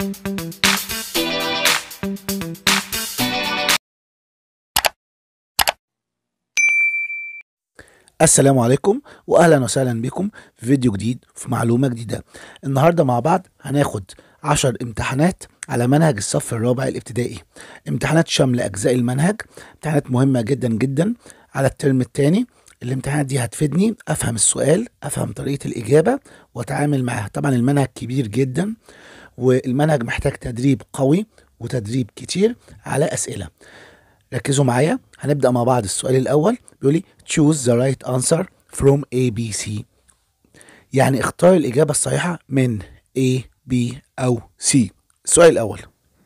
السلام عليكم واهلا وسهلا بكم في فيديو جديد في معلومه جديده النهارده مع بعض هناخد عشر امتحانات على منهج الصف الرابع الابتدائي امتحانات شامل اجزاء المنهج امتحانات مهمه جدا جدا على الترم الثاني الامتحانات دي هتفيدني افهم السؤال افهم طريقه الاجابه واتعامل معاه طبعا المنهج كبير جدا والمنهج محتاج تدريب قوي وتدريب كتير على اسئله ركزوا معايا هنبدأ مع بعض السؤال الأول بيقول لي choose the right answer from A B C يعني اختار الإجابة الصحيحة من A B أو C السؤال الأول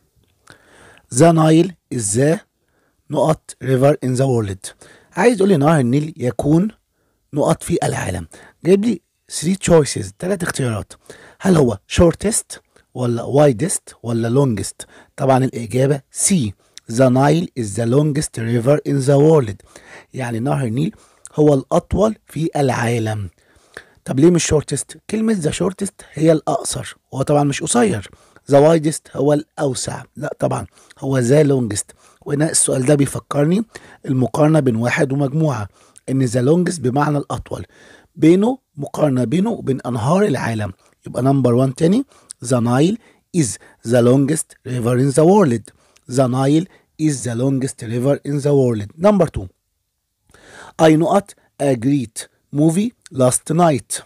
The Nile is the نقط river in the world عايز يقول لي نهر النيل يكون نقط في العالم جايب لي 3 choices ثلاث اختيارات هل هو shortest ولا widest ولا longest طبعا الإجابة C The Nile is the longest river in the world يعني نهر النيل هو الأطول في العالم طب ليه مش shortest؟ كلمة the shortest هي الأقصر هو طبعا مش قصير the widest هو الأوسع لا طبعا هو the longest وهنا السؤال ده بيفكرني المقارنة بين واحد ومجموعة إن the longest بمعنى الأطول بينه مقارنة بينه وبين أنهار العالم يبقى نمبر 1 تاني the Nile is the longest river in the world The Nile is the longest river in the world. Number two. I not a great movie last night.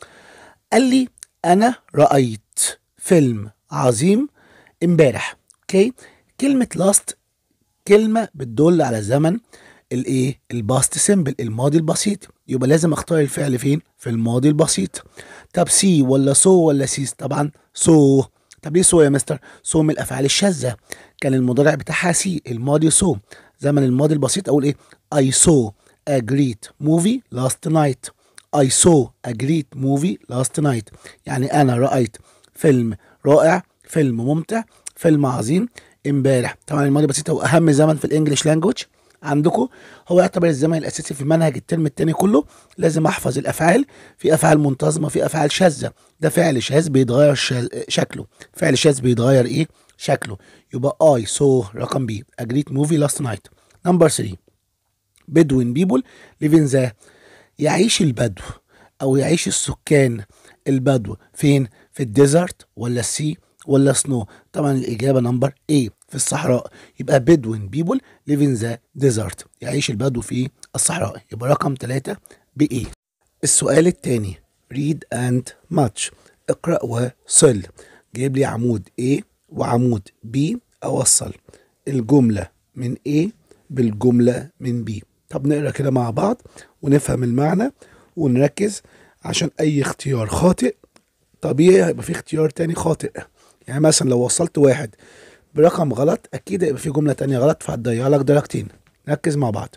قال لي أنا رأيت فيلم عظيم امبارح. اوكي؟ كلمة last كلمة بتدل على زمن الايه؟ الباست سيمبل الماضي البسيط يبقى لازم اختار الفعل فين؟ في الماضي البسيط. طب سي ولا سو ولا سيس؟ طبعا سو. طب ليه سو يا مستر؟ سو من الافعال الشاذة كان المضارع بتاعها سي الماضي سو زمن الماضي البسيط اقول ايه I saw a great movie last night I saw a great movie last night يعني انا رأيت فيلم رائع فيلم ممتع فيلم عظيم امبارح طبعا الماضي البسيط هو اهم زمن في الانجليش لانجوج عندكم هو يعتبر الزمن الاساسي في منهج الترم الثاني كله لازم احفظ الافعال في افعال منتظمه في افعال شاذه ده فعل شاذ بيتغير شكله فعل شاذ بيتغير ايه شكله يبقى I saw رقم B a great movie last night number 3 Bedouin people live in the يعيش البدو أو يعيش السكان البدو فين في الديزرت ولا السي ولا سنو طبعا الإجابة نمبر A في الصحراء يبقى Bedouin people live in the desert يعيش البدو في الصحراء يبقى رقم 3 ب A السؤال الثاني read and match اقرأ وصل جايب لي عمود A وعمود B أوصل الجملة من A بالجملة من B طب نقرا كده مع بعض ونفهم المعنى ونركز عشان أي اختيار خاطئ طبيعي هيبقى في اختيار تاني خاطئ يعني مثلا لو وصلت واحد برقم غلط أكيد هيبقى في جملة تانية غلط فهتضيع لك درجتين نركز مع بعض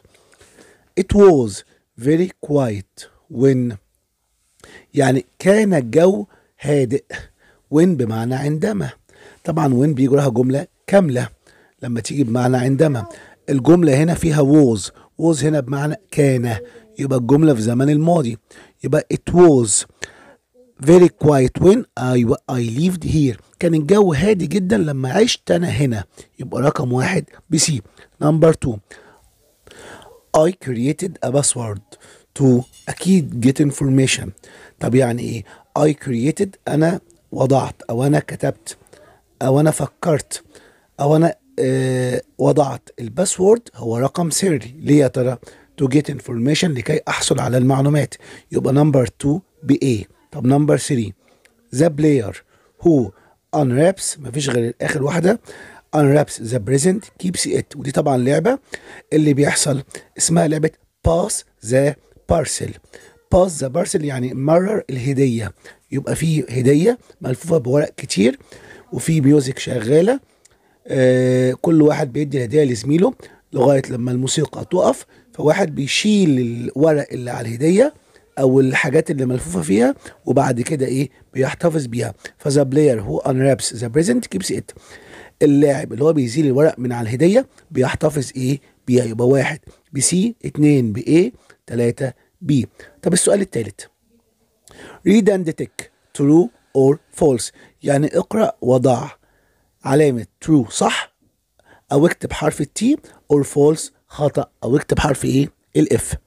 It was very quiet when يعني كان الجو هادئ when بمعنى عندما طبعا وين بيجي لها جمله كامله لما تيجي بمعنى عندما الجمله هنا فيها ووز ووز هنا بمعنى كان يبقى الجمله في زمن الماضي يبقى it was very quiet when I, I lived here كان الجو هادي جدا لما عشت انا هنا يبقى رقم واحد بسي نمبر 2 I created a password to أكيد get information طب يعني إيه I created أنا وضعت أو أنا كتبت او انا فكرت او انا آه وضعت الباسورد هو رقم سري ليه يا ترى to get information لكي احصل على المعلومات يبقى نمبر 2 ب A طب نمبر 3 the player who unwraps مفيش غير اخر واحده unwraps the present keeps it ودي طبعا لعبه اللي بيحصل اسمها لعبه pass the parcel pass the parcel يعني مرر الهديه يبقى في هديه ملفوفه بورق كتير وفي ميوزك شغاله آه كل واحد بيدي الهديه لزميله لغايه لما الموسيقى تقف فواحد بيشيل الورق اللي على الهديه او الحاجات اللي ملفوفه فيها وبعد كده ايه بيحتفظ بيها فذا بلاير هو انرابس ذا بريزنت كيبس ات اللاعب اللي هو بيزيل الورق من على الهديه بيحتفظ ايه بيها يبقى واحد بسي اتنين بايه تلاته بي طب السؤال الثالث read and tick true or false يعني اقرأ وضع علامة true صح أو اكتب حرف التي or false خطأ أو اكتب حرف إيه الإف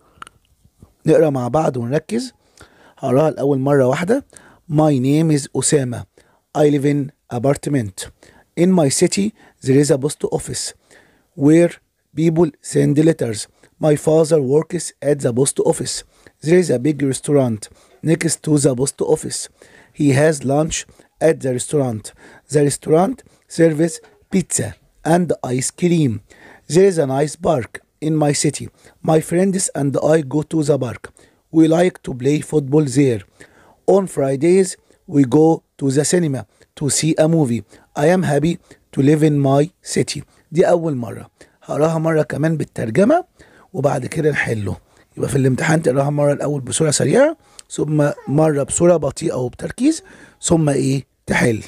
نقرأ مع بعض ونركز هقراها الأول مرة واحدة My name is أسامة I live in apartment In my city there is a post office where people send letters My father works at the post office There is a big restaurant next to the post office He has lunch at the restaurant The restaurant serves pizza and ice cream There is a nice park in my city. My friends and I go to the park. We like to play football there. On Fridays, we go to the cinema to see a movie. I am happy to live in my city. دي أول مرة. هقراها مرة كمان بالترجمة وبعد كده نحله. يبقى في الامتحان تقراها مرة الأول بصورة سريعة ثم مرة بصورة بطيئة وبتركيز ثم إيه تحل.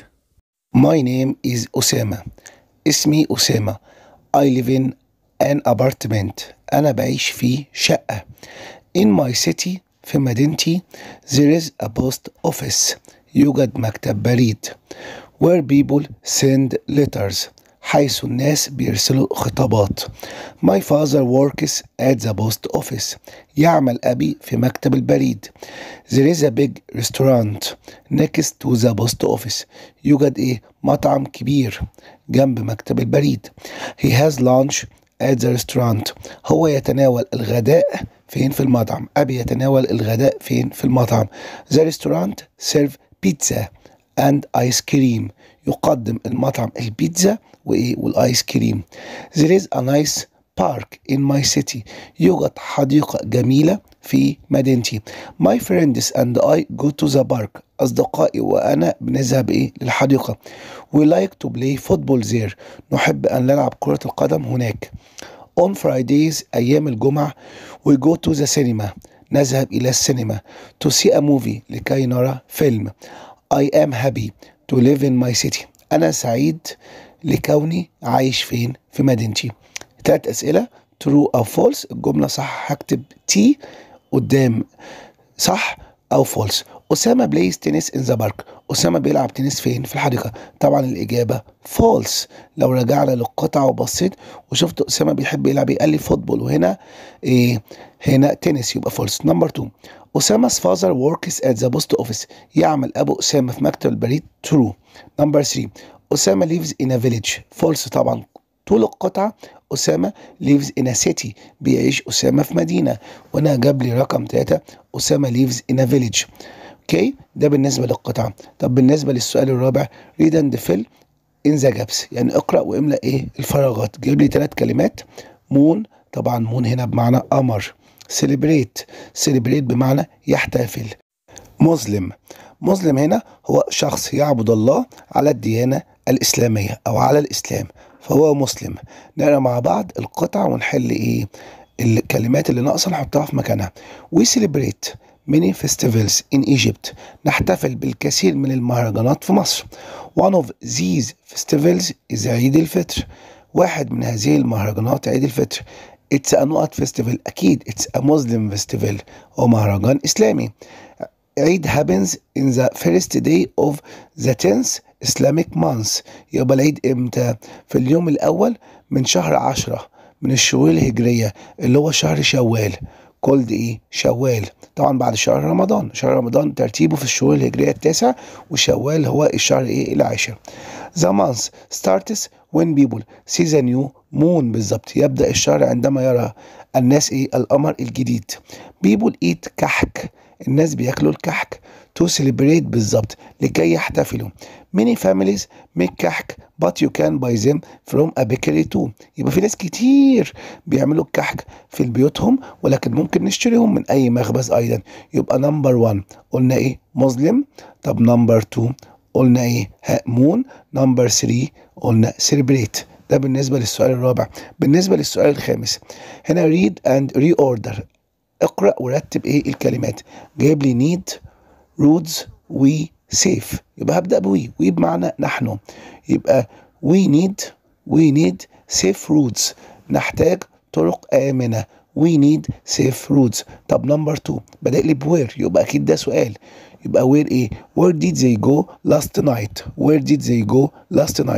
My name is أسامة. اسمي أسامة. I live in an apartment أنا بعيش في شقة in my city في مدينتي there is a post office يوجد مكتب بريد where people send letters حيث الناس بيرسلوا خطابات my father works at the post office يعمل أبي في مكتب البريد there is a big restaurant next to the post office يوجد إيه مطعم كبير جنب مكتب البريد he has lunch at the restaurant هو يتناول الغداء فين في المطعم أبي يتناول الغداء فين في المطعم the restaurant serve pizza and ice cream يقدم المطعم البيتزا وإيه والآيس كريم there is a nice park in my city يوجد حديقة جميلة في مدينتي my friends and I go to the park أصدقائي وأنا بنذهب إيه للحديقة we like to play football there نحب أن نلعب كرة القدم هناك on Fridays أيام الجمعة we go to the cinema نذهب إلى السينما to see a movie لكي نرى فيلم I am happy to live in my city أنا سعيد لكوني عايش فين في مدينتي تلات أسئلة true أو false الجملة صح هكتب تي قدام صح أو false أسامة بلايز تنس إن ذا بارك أسامة بيلعب تنس فين في الحديقة طبعا الإجابة false لو رجعنا للقطعة وبصيت وشفت أسامة بيحب يلعب إيه قال لي فوتبول وهنا إيه هنا تنس يبقى false نمبر 2 أسامة father works at the post office يعمل أبو أسامة في مكتب البريد true نمبر 3 أسامة lives in a village false طبعا طول القطعة أسامة lives in a city بيعيش أسامة في مدينة وأنا جاب لي رقم ثلاثة أسامة lives in a village اوكي ده بالنسبة للقطعة طب بالنسبة للسؤال الرابع read and fill in the gaps يعني اقرأ واملأ ايه الفراغات جيب لي ثلاث كلمات مون طبعا مون هنا بمعنى قمر celebrate celebrate بمعنى يحتفل مسلم مسلم هنا هو شخص يعبد الله على الديانة الإسلامية أو على الإسلام فهو مسلم نقرا مع بعض القطع ونحل ايه الكلمات اللي ناقصه نحطها في مكانها we celebrate many festivals in Egypt نحتفل بالكثير من المهرجانات في مصر one of these festivals is عيد الفطر واحد من هذه المهرجانات عيد الفطر It's a نقط فيستيفال أكيد It's a Muslim festival هو مهرجان إسلامي عيد happens in the first day of the 10th Islamic month يبقى العيد امتى في اليوم الأول من شهر عشرة من الشهور الهجرية اللي هو شهر شوال كولد ايه شوال طبعا بعد شهر رمضان شهر رمضان ترتيبه في الشهور الهجرية التاسع وشوال هو الشهر ايه العاشر The month starts when people see the new moon بالظبط يبدأ الشهر عندما يرى الناس ايه القمر الجديد people eat كحك الناس بياكلوا الكحك to celebrate بالظبط لكي يحتفلوا many families make كحك but you can buy them from a bakery too يبقى في ناس كتير بيعملوا الكحك في بيوتهم ولكن ممكن نشتريهم من اي مخبز ايضا يبقى نمبر 1 قلنا ايه مسلم طب نمبر 2 قلنا ايه مون نمبر 3 قلنا celebrate ده بالنسبة للسؤال الرابع بالنسبة للسؤال الخامس هنا read and reorder اقرأ ورتب ايه الكلمات جايب لي need roads we safe يبقى هبدأ بوي وي بمعنى نحن يبقى we need we need safe roads نحتاج طرق آمنة we need safe roads طب نمبر 2 بدأ لي بوير يبقى أكيد ده سؤال يبقى where ايه where did they go last night where did they go last night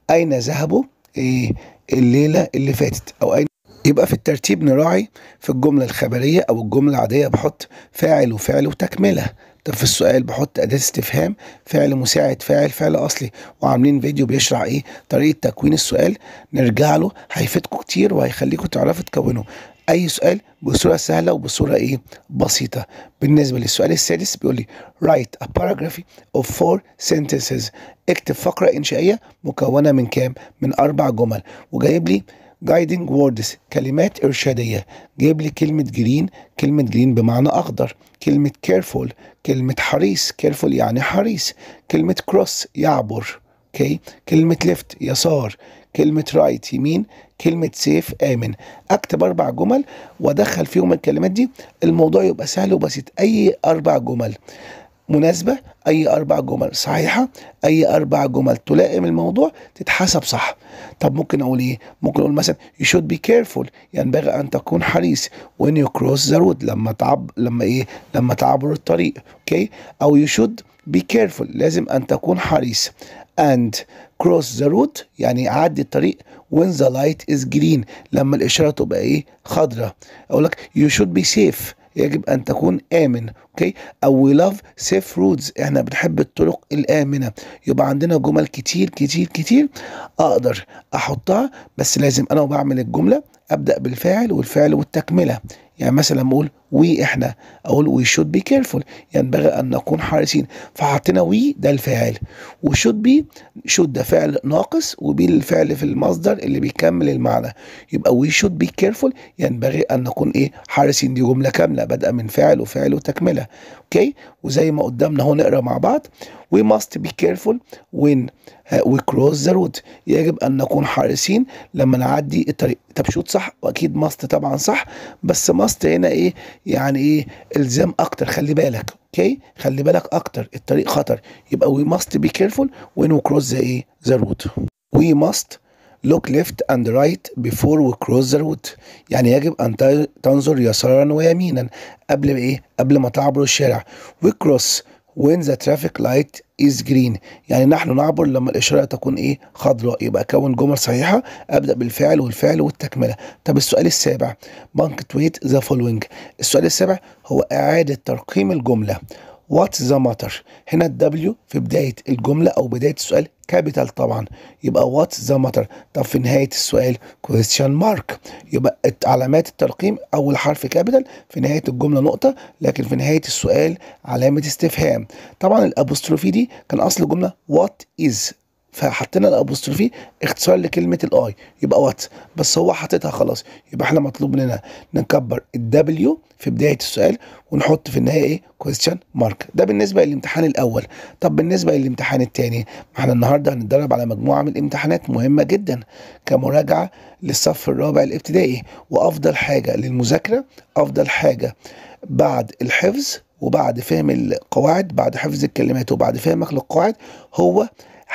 أين ذهبوا إيه الليلة اللي فاتت أو أين يبقى في الترتيب نراعي في الجملة الخبرية أو الجملة العادية بحط فاعل وفعل وتكملة طب في السؤال بحط أداة استفهام فعل مساعد فاعل فعل أصلي وعاملين فيديو بيشرح إيه طريقة تكوين السؤال نرجع له هيفيدكم كتير وهيخليكم تعرفوا تكونوا أي سؤال بصورة سهلة وبصورة إيه بسيطة بالنسبة للسؤال السادس بيقول لي write a paragraph of four sentences اكتب فقرة إنشائية مكونة من كام؟ من أربع جمل وجايب لي guiding words كلمات إرشادية جايب لي كلمة جرين كلمة جرين بمعنى أخضر كلمة careful كلمة حريص careful يعني حريص كلمة cross يعبر اوكي كلمة left يسار كلمة رايت يمين كلمة سيف آمن أكتب أربع جمل وأدخل فيهم الكلمات دي الموضوع يبقى سهل وبسيط أي أربع جمل مناسبة أي أربع جمل صحيحة أي أربع جمل تلائم الموضوع تتحسب صح طب ممكن أقول إيه ممكن أقول مثلا you should be careful ينبغي أن تكون حريص when you cross the road لما تعب لما إيه لما تعبر الطريق أوكي أو you should be careful لازم أن تكون حريص and cross the road يعني عدي الطريق when the light is green لما الإشارة تبقى إيه خضراء أقول لك you should be safe يجب أن تكون آمن أوكي أو we love safe roads إحنا بنحب الطرق الآمنة يبقى عندنا جمل كتير كتير كتير أقدر أحطها بس لازم أنا وبعمل الجملة أبدأ بالفاعل والفعل والتكملة يعني مثلا لما اقول وي احنا اقول وي شود بي كيرفول ينبغي ان نكون حريصين فحطينا وي ده الفاعل وشود بي شود ده فعل ناقص وبي الفعل في المصدر اللي بيكمل المعنى يبقى وي شود بي كيرفول ينبغي ان نكون ايه حريصين دي جمله كامله بادئه من فاعل وفعل وتكمله اوكي وزي ما قدامنا اهو نقرا مع بعض we must be careful when we cross the road يجب ان نكون حريصين لما نعدي الطريق طب شوت صح واكيد ماست طبعا صح بس ماست هنا ايه يعني ايه الزام اكتر خلي بالك اوكي خلي بالك اكتر الطريق خطر يبقى we must be careful when we cross the ايه the road we must look left and right before we cross the road يعني يجب أن تنظر يسارا ويمينا قبل إيه؟ قبل ما تعبر الشارع we cross when the traffic light is green يعني نحن نعبر لما الإشارة تكون إيه خضراء يبقى كون جمل صحيحة أبدأ بالفعل والفعل والتكملة طب السؤال السابع punctuate the following السؤال السابع هو إعادة ترقيم الجملة What's the matter هنا الدبليو في بداية الجملة أو بداية السؤال كابيتال طبعا يبقى what's the matter طب في نهاية السؤال question mark يبقى علامات الترقيم أول حرف كابيتال في نهاية الجملة نقطة لكن في نهاية السؤال علامة استفهام طبعا الأبوستروفي دي كان أصل الجملة what is فحطينا الابوستروفي اختصار لكلمه الاي يبقى وات بس هو حاططها خلاص يبقى احنا مطلوب مننا نكبر الدبليو في بدايه السؤال ونحط في النهايه ايه كويستشن مارك ده بالنسبه للامتحان الاول طب بالنسبه للامتحان الثاني ما احنا النهارده هنتدرب على مجموعه من الامتحانات مهمه جدا كمراجعه للصف الرابع الابتدائي وافضل حاجه للمذاكره افضل حاجه بعد الحفظ وبعد فهم القواعد بعد حفظ الكلمات وبعد فهمك للقواعد هو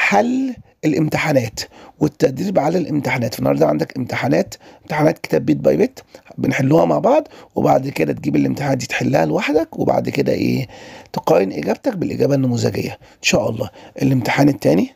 حل الامتحانات والتدريب على الامتحانات فالنهارده عندك امتحانات امتحانات كتاب بيت باي بيت بنحلوها مع بعض وبعد كده تجيب الامتحانات دي تحلها لوحدك وبعد كده ايه تقارن اجابتك بالاجابه النموذجيه ان شاء الله الامتحان الثاني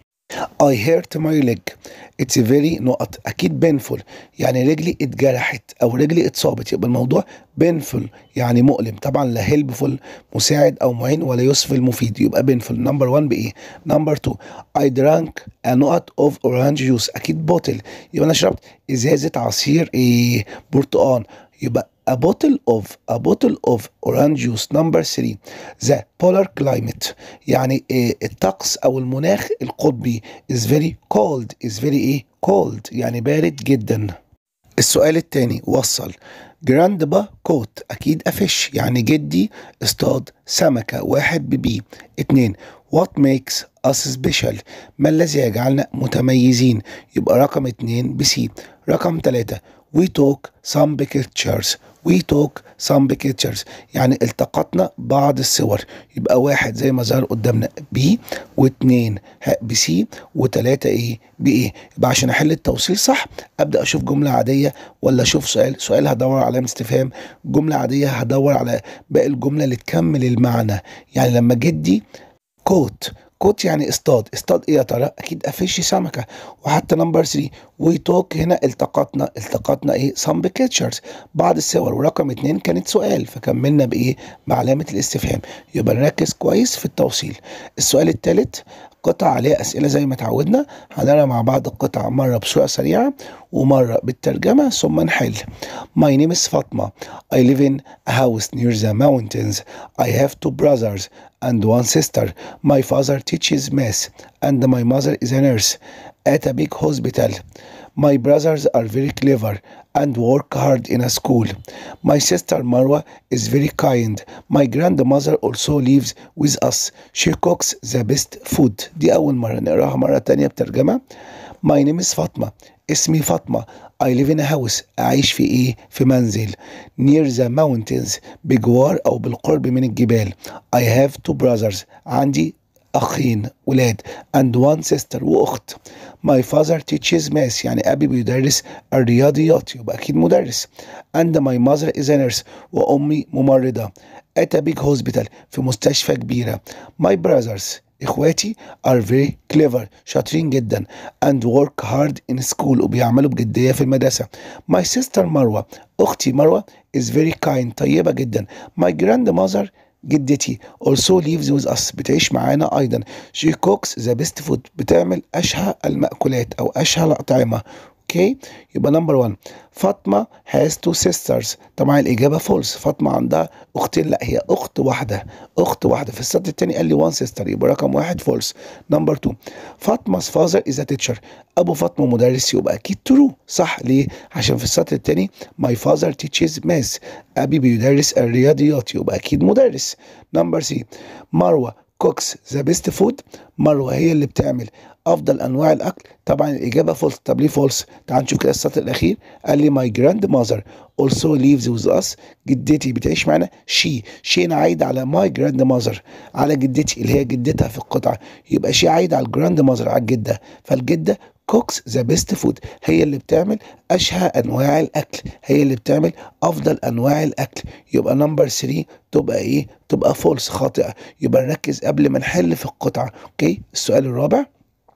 I hurt my leg it's very نقط أكيد painful يعني رجلي اتجرحت أو رجلي اتصابت يبقى الموضوع painful يعني مؤلم طبعا لا helpful مساعد أو معين ولا يوسفل مفيد يبقى painful نمبر 1 بإيه نمبر 2 I drank a نقط of orange juice أكيد بوتل يبقى أنا شربت إزازة عصير إيه برتقان يبقى a bottle of a bottle of orange juice number 3 the polar climate يعني إيه الطقس او المناخ القطبي is very cold is very ايه cold يعني بارد جدا السؤال الثاني وصل جراندبا كوت اكيد افش يعني جدي اصطاد سمكة واحد ببي اتنين what makes us special ما الذي يجعلنا متميزين يبقى رقم اتنين بسي رقم ثلاثة we took some pictures we took some pictures يعني التقطنا بعض الصور يبقى واحد زي ما ظهر قدامنا بي واثنين بسي وثلاثة ايه بايه يبقى عشان احل التوصيل صح ابدا اشوف جملة عادية ولا اشوف سؤال سؤال هدور على علامة استفهام جملة عادية هدور على باقي الجملة اللي تكمل المعنى يعني لما جدي كوت كوت يعني اصطاد اصطاد ايه يا ترى اكيد افشي سمكه وحتى نمبر 3 وي توك هنا التقطنا التقطنا ايه some pictures بعض الصور ورقم اتنين كانت سؤال فكملنا بايه بعلامه الاستفهام يبقى نركز كويس في التوصيل السؤال الثالث قطع عليها اسئله زي ما اتعودنا هنقرا مع بعض القطع مره بصوره سريعه ومره بالترجمه ثم نحل My name is Fatma I live in a house near the mountains I have two brothers and one sister My father teaches math and my mother is a nurse at a big hospital My brothers are very clever and work hard in a school. My sister Marwa is very kind. My grandmother also lives with us. She cooks the best food. دي أول مرة نقراها مرة تانية بترجمة. My name is فاطمة. اسمي فاطمة. I live in a house. أعيش في إيه؟ في منزل. Near the mountains. بجوار أو بالقرب من الجبال. I have two brothers. عندي أخين ولاد and one sister وأخت my father teaches math يعني أبي بيدرس الرياضيات يبقى أكيد مدرس and my mother is a nurse وأمي ممرضة at a big hospital في مستشفى كبيرة my brothers إخواتي are very clever شاطرين جدا and work hard in school وبيعملوا بجدية في المدرسة my sister مروة أختي مروة is very kind طيبة جدا my grandmother جدتي also lives with us بتعيش معانا أيضا she cooks the best food بتعمل أشهى المأكولات أو أشهى الأطعمة اوكي يبقى نمبر 1 فاطمه has two sisters طبعا الاجابه فولس فاطمه عندها اختين لا هي اخت واحده اخت واحده في السطر الثاني قال لي one sister يبقى رقم واحد فولس نمبر 2 فاطمه father is a teacher ابو فاطمه مدرس يبقى اكيد ترو صح ليه عشان في السطر الثاني my father teaches math ابي بيدرس الرياضيات يبقى اكيد مدرس نمبر 3 مروه كوكس ذا بيست فود مروه هي اللي بتعمل افضل انواع الاكل طبعا الاجابه فولس طب ليه فولس تعال نشوف كده السطر الاخير قال لي ماي جراند ماذر also lives with us جدتي بتعيش معانا شي شي هنا عايد على ماي جراند ماذر على جدتي اللي هي جدتها في القطعه يبقى شي عايد على الجراند ماذر على الجده فالجده كوكس ذا بيست فود هي اللي بتعمل اشهى انواع الاكل هي اللي بتعمل افضل انواع الاكل يبقى نمبر 3 تبقى ايه تبقى فولس خاطئه يبقى نركز قبل ما نحل في القطعه اوكي السؤال الرابع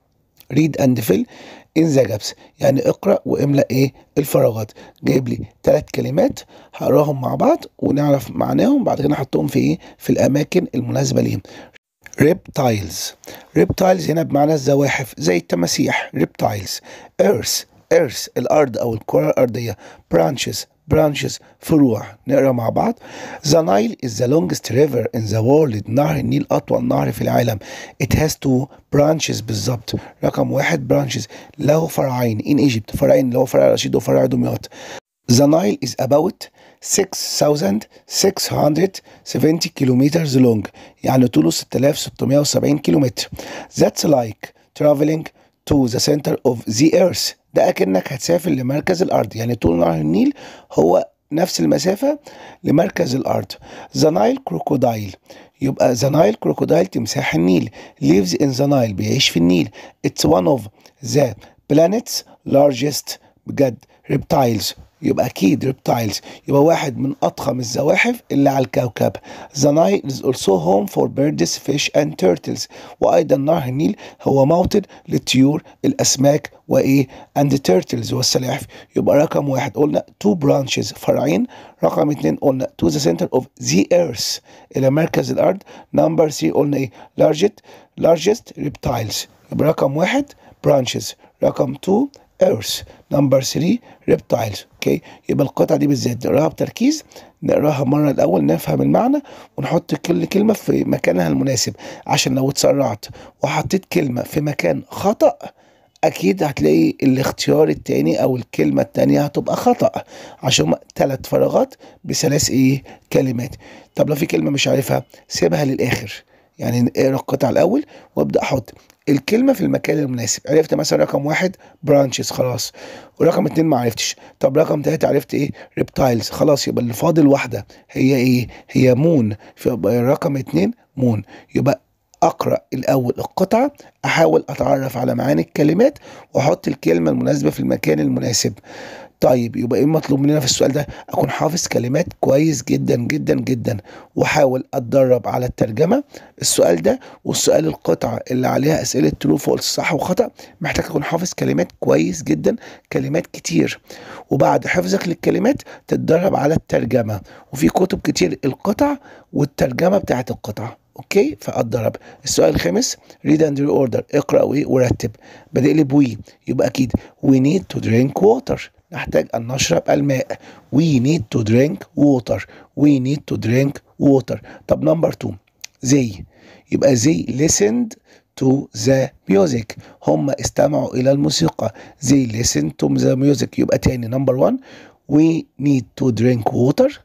read and fill in the gaps يعني اقرا واملا ايه الفراغات جايب لي ثلاث كلمات هقراهم مع بعض ونعرف معناهم بعد كده نحطهم في ايه في الاماكن المناسبه ليهم reptiles reptiles هنا بمعنى الزواحف زي التماسيح reptiles earth earth الارض او الكره الارضيه branches branches فروع نقرا مع بعض The Nile is the longest river in the world نهر النيل أطول نهر في العالم It has two branches بالظبط رقم واحد branches له فرعين in Egypt فرعين اللي هو فرع رشيد وفرع دمياط The Nile is about 6670 kilometers long يعني طوله 6670 كيلومتر That's like traveling to the center of the earth ده أكنك هتسافر لمركز الأرض يعني طول نهر النيل هو نفس المسافة لمركز الأرض The Nile Crocodile يبقى The Nile Crocodile تمساح النيل lives in the Nile بيعيش في النيل It's one of the planet's largest بجد reptiles يبقى أكيد reptiles يبقى واحد من أضخم الزواحف اللي على الكوكب The Nile is also home for birds, fish and turtles وأيضا نهر النيل هو موطن للطيور الأسماك وإيه and turtles والسلاحف يبقى رقم واحد قلنا two branches فرعين رقم اتنين قلنا to the center of the earth إلى مركز الأرض number three قلنا إيه largest largest reptiles يبقى رقم واحد branches رقم two earth نمبر 3 reptiles اوكي يبقى القطعه دي بالذات نقراها بتركيز نقراها مره الاول نفهم المعنى ونحط كل كلمه في مكانها المناسب عشان لو اتسرعت وحطيت كلمه في مكان خطأ اكيد هتلاقي الاختيار التاني او الكلمه التانيه هتبقى خطأ عشان ثلاث فراغات بثلاث ايه كلمات طب لو في كلمه مش عارفها سيبها للاخر يعني اقرا القطعه الاول وابدا احط الكلمه في المكان المناسب عرفت مثلا رقم واحد برانشز خلاص ورقم اتنين ما عرفتش طب رقم تلاته عرفت ايه ريبتايلز خلاص يبقى اللي فاضل واحده هي ايه هي مون فيبقى رقم اتنين مون يبقى اقرا الاول القطعه احاول اتعرف على معاني الكلمات واحط الكلمه المناسبه في المكان المناسب طيب يبقى ايه مطلوب مننا في السؤال ده اكون حافظ كلمات كويس جدا جدا جدا واحاول اتدرب على الترجمه السؤال ده والسؤال القطعه اللي عليها اسئله ترو فولس صح وخطا محتاج اكون حافظ كلمات كويس جدا كلمات كتير وبعد حفظك للكلمات تتدرب على الترجمه وفي كتب كتير القطع والترجمه بتاعت القطعه اوكي فاتدرب السؤال الخامس read and order اقرا وايه ورتب بادئ لي بوي يبقى اكيد we need to drink water نحتاج ان نشرب الماء we need to drink water we need to drink water طب نمبر 2 they يبقى they listened to the music هم استمعوا الى الموسيقى they listened to the music يبقى تاني نمبر 1 we need to drink water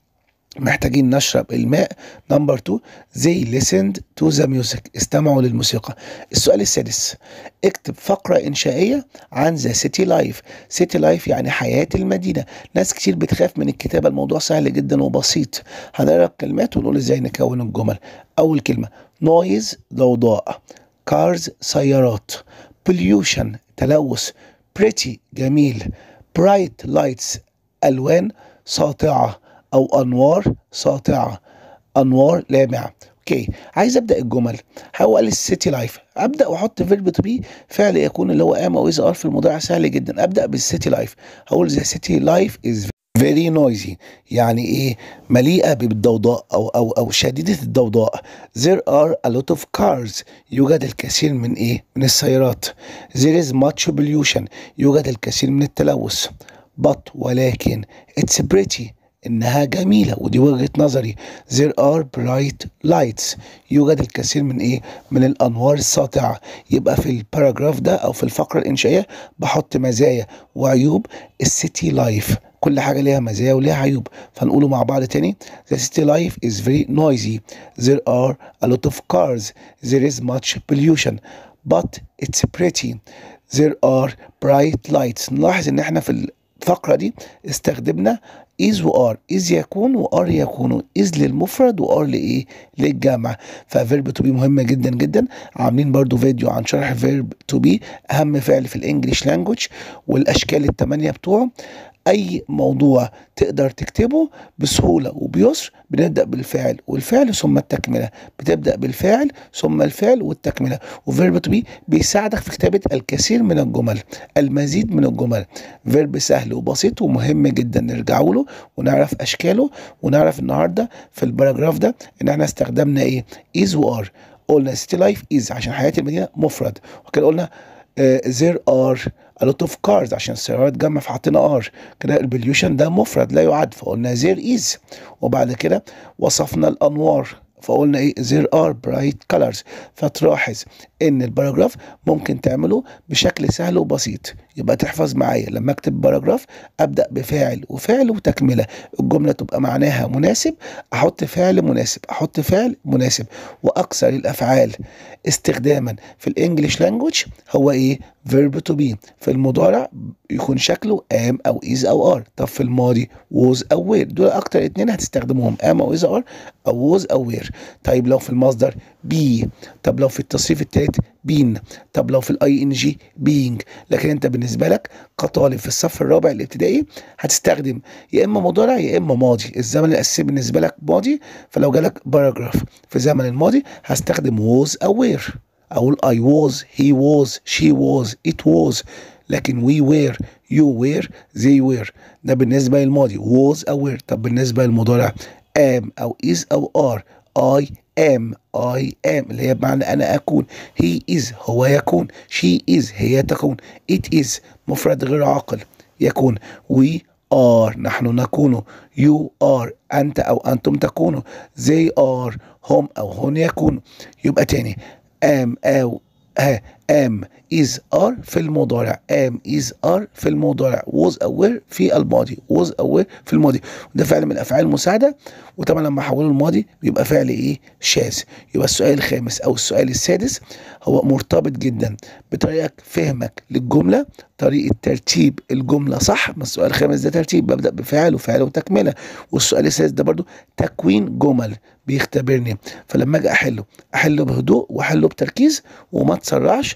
محتاجين نشرب الماء نمبر 2 they listened to the music استمعوا للموسيقى السؤال السادس اكتب فقرة إنشائية عن the city life city life يعني حياة المدينة ناس كتير بتخاف من الكتابة الموضوع سهل جدا وبسيط هنقرا الكلمات ونقول ازاي نكون الجمل أول كلمة noise ضوضاء cars سيارات pollution تلوث pretty جميل bright lights ألوان ساطعة او انوار ساطعه انوار لامعه اوكي عايز ابدا الجمل هقول السيتي لايف ابدا واحط فيرب تو بي فعل يكون اللي هو ام او از ار في المضارع سهل جدا ابدا بالسيتي لايف هقول ذا سيتي لايف از فيري نويزي يعني ايه مليئه بالضوضاء او او او شديده الضوضاء there are a lot of cars يوجد الكثير من ايه من السيارات there is much pollution يوجد الكثير من التلوث but ولكن it's pretty إنها جميلة ودي وجهة نظري there are bright lights يوجد الكثير من إيه من الأنوار الساطعة يبقى في الباراجراف ده أو في الفقرة الإنشائية بحط مزايا وعيوب السيتي لايف كل حاجة ليها مزايا وليها عيوب فنقوله مع بعض تاني The city life is very noisy There are a lot of cars There is much pollution But it's pretty There are bright lights نلاحظ ان احنا في الفقرة دي استخدمنا is و are is يكون و are يكونوا is للمفرد و are لإيه للجمع ففيرب تو بي مهمة جدا جدا عاملين برضو فيديو عن شرح فيرب تو بي أهم فعل في الإنجليش لانجوج والأشكال الثمانية بتوعه اي موضوع تقدر تكتبه بسهوله وبيسر بنبدا بالفعل والفعل ثم التكمله بتبدا بالفعل ثم الفعل والتكمله وفيرب تو بي بيساعدك في كتابه الكثير من الجمل المزيد من الجمل فيرب سهل وبسيط ومهم جدا نرجع له ونعرف اشكاله ونعرف النهارده في الباراجراف ده ان احنا استخدمنا ايه از وار قلنا سيتي لايف از عشان حياه المدينه مفرد وكده قلنا there are a lot of cars عشان السيارات جمع فحطينا ار كده البليوشن ده مفرد لا يعد فقلنا there is وبعد كده وصفنا الانوار فقلنا ايه there are bright colors فتلاحظ ان الباراجراف ممكن تعمله بشكل سهل وبسيط يبقى تحفظ معايا لما اكتب باراجراف ابدا بفاعل وفعل وتكمله الجمله تبقى معناها مناسب احط فعل مناسب احط فعل مناسب واكثر الافعال استخداما في الانجليش لانجوج هو ايه فيرب تو بي في المضارع يكون شكله ام او از او ار طب في الماضي ووز او وير دول اكتر اتنين هتستخدموهم ام او از او ار او ووز او وير طيب لو في المصدر بي طب لو في التصريف الثالث بين طب لو في الاي ان جي بينج لكن انت بالنسبه لك كطالب في الصف الرابع الابتدائي هتستخدم يا اما مضارع يا اما ماضي الزمن الاساسي بالنسبه لك ماضي فلو جالك باراجراف في زمن الماضي هستخدم was او were اقول I was he was she was it was لكن we were you were they were ده بالنسبه للماضي was او were طب بالنسبه للمضارع am او is او are I am I am اللي هي بمعنى أنا أكون he is هو يكون she is هي تكون it is مفرد غير عاقل يكون we are نحن نكون you are أنت أو أنتم تكونوا they are هم أو هن يكونوا يبقى تاني am أو ها am is are في المضارع am is are في المضارع was aware في الماضي was aware في الماضي وده فعل من الافعال المساعده وطبعا لما احوله الماضي بيبقى فعل ايه شاذ يبقى السؤال الخامس او السؤال السادس هو مرتبط جدا بطريقه فهمك للجمله طريقه ترتيب الجمله صح ما السؤال الخامس ده ترتيب ببدا بفعل وفعل وتكمله والسؤال السادس ده برضو تكوين جمل بيختبرني فلما اجي احله احله بهدوء واحله بتركيز وما تسرعش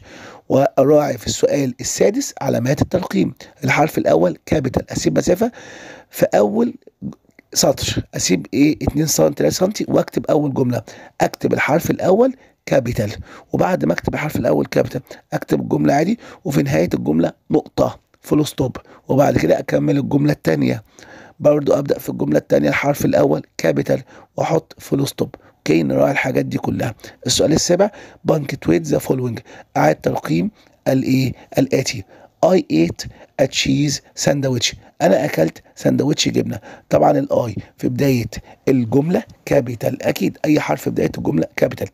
وراعي في السؤال السادس علامات الترقيم الحرف الاول كابيتال اسيب مسافه في اول سطر اسيب ايه 2 سم 3 سم واكتب اول جمله اكتب الحرف الاول كابيتال وبعد ما اكتب الحرف الاول كابيتال اكتب الجمله عادي وفي نهايه الجمله نقطه فول ستوب وبعد كده اكمل الجمله الثانيه برضو ابدا في الجمله الثانيه الحرف الاول كابيتال واحط فول ستوب اوكي نراعي الحاجات دي كلها السؤال السابع بانكتويت ذا فولوينج اعاد ترقيم الايه الاتي I ate a cheese sandwich انا اكلت سندوتش جبنه طبعا الاي في بدايه الجمله كابيتال اكيد اي حرف في بدايه الجمله كابيتال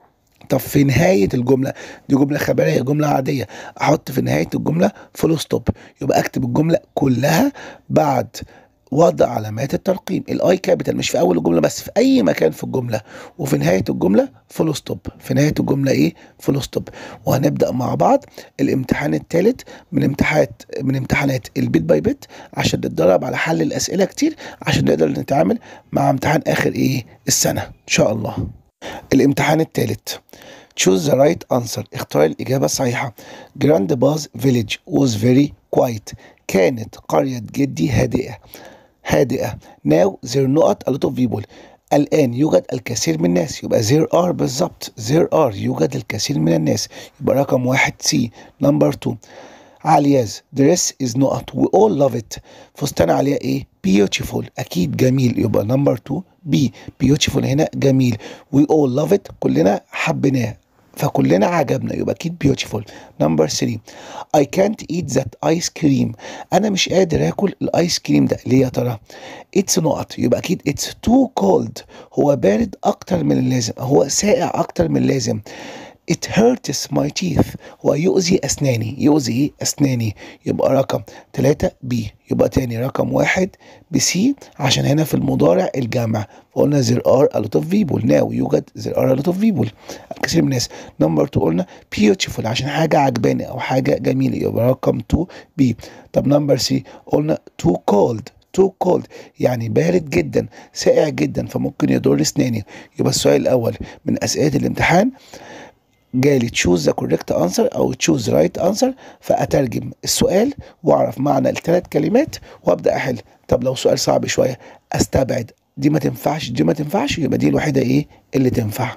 طب في نهاية الجملة دي جملة خبرية جملة عادية أحط في نهاية الجملة فول ستوب يبقى أكتب الجملة كلها بعد وضع علامات الترقيم الاي كابيتال مش في اول الجمله بس في اي مكان في الجمله وفي نهايه الجمله فول ستوب في نهايه الجمله ايه فول ستوب وهنبدا مع بعض الامتحان الثالث من امتحانات من امتحانات البيت باي بيت عشان نتدرب على حل الاسئله كتير عشان نقدر نتعامل مع امتحان اخر ايه السنه ان شاء الله الامتحان الثالث choose the right answer اختار الإجابة الصحيحة Grandpa's village was very quiet كانت قرية جدي هادئة هادئة now there not a lot of people الآن يوجد الكثير من الناس يبقى there are بالظبط there are يوجد الكثير من الناس يبقى رقم واحد سي نمبر 2 علياز dress is not we all love it فستان عليا ايه beautiful اكيد جميل يبقى نمبر 2 بي beautiful هنا جميل we all love it كلنا حبيناه فكلنا عجبنا يبقى اكيد beautiful نمبر 3 I can't eat that ice cream انا مش قادر اكل الايس كريم ده ليه يا ترى it's not يبقى اكيد it's too cold هو بارد اكتر من اللازم هو ساقع اكتر من اللازم It hurts my teeth هو يؤذي أسناني يؤذي إيه؟ أسناني يبقى رقم ثلاثة بي يبقى تاني رقم واحد بسي عشان هنا في المضارع الجمع فقلنا there are a lot of people now يوجد there are a lot of people الكثير من الناس نمبر 2 قلنا beautiful عشان حاجة عجباني أو حاجة جميلة يبقى رقم 2 بي طب نمبر 3 قلنا too cold too cold يعني بارد جدا ساقع جدا فممكن يضر اسناني يبقى السؤال الاول من اسئله الامتحان جالي تشوز ذا كوريكت انسر او تشوز رايت انسر فاترجم السؤال واعرف معنى الثلاث كلمات وابدا احل طب لو سؤال صعب شويه استبعد دي ما تنفعش دي ما تنفعش يبقى دي الوحيده ايه اللي تنفع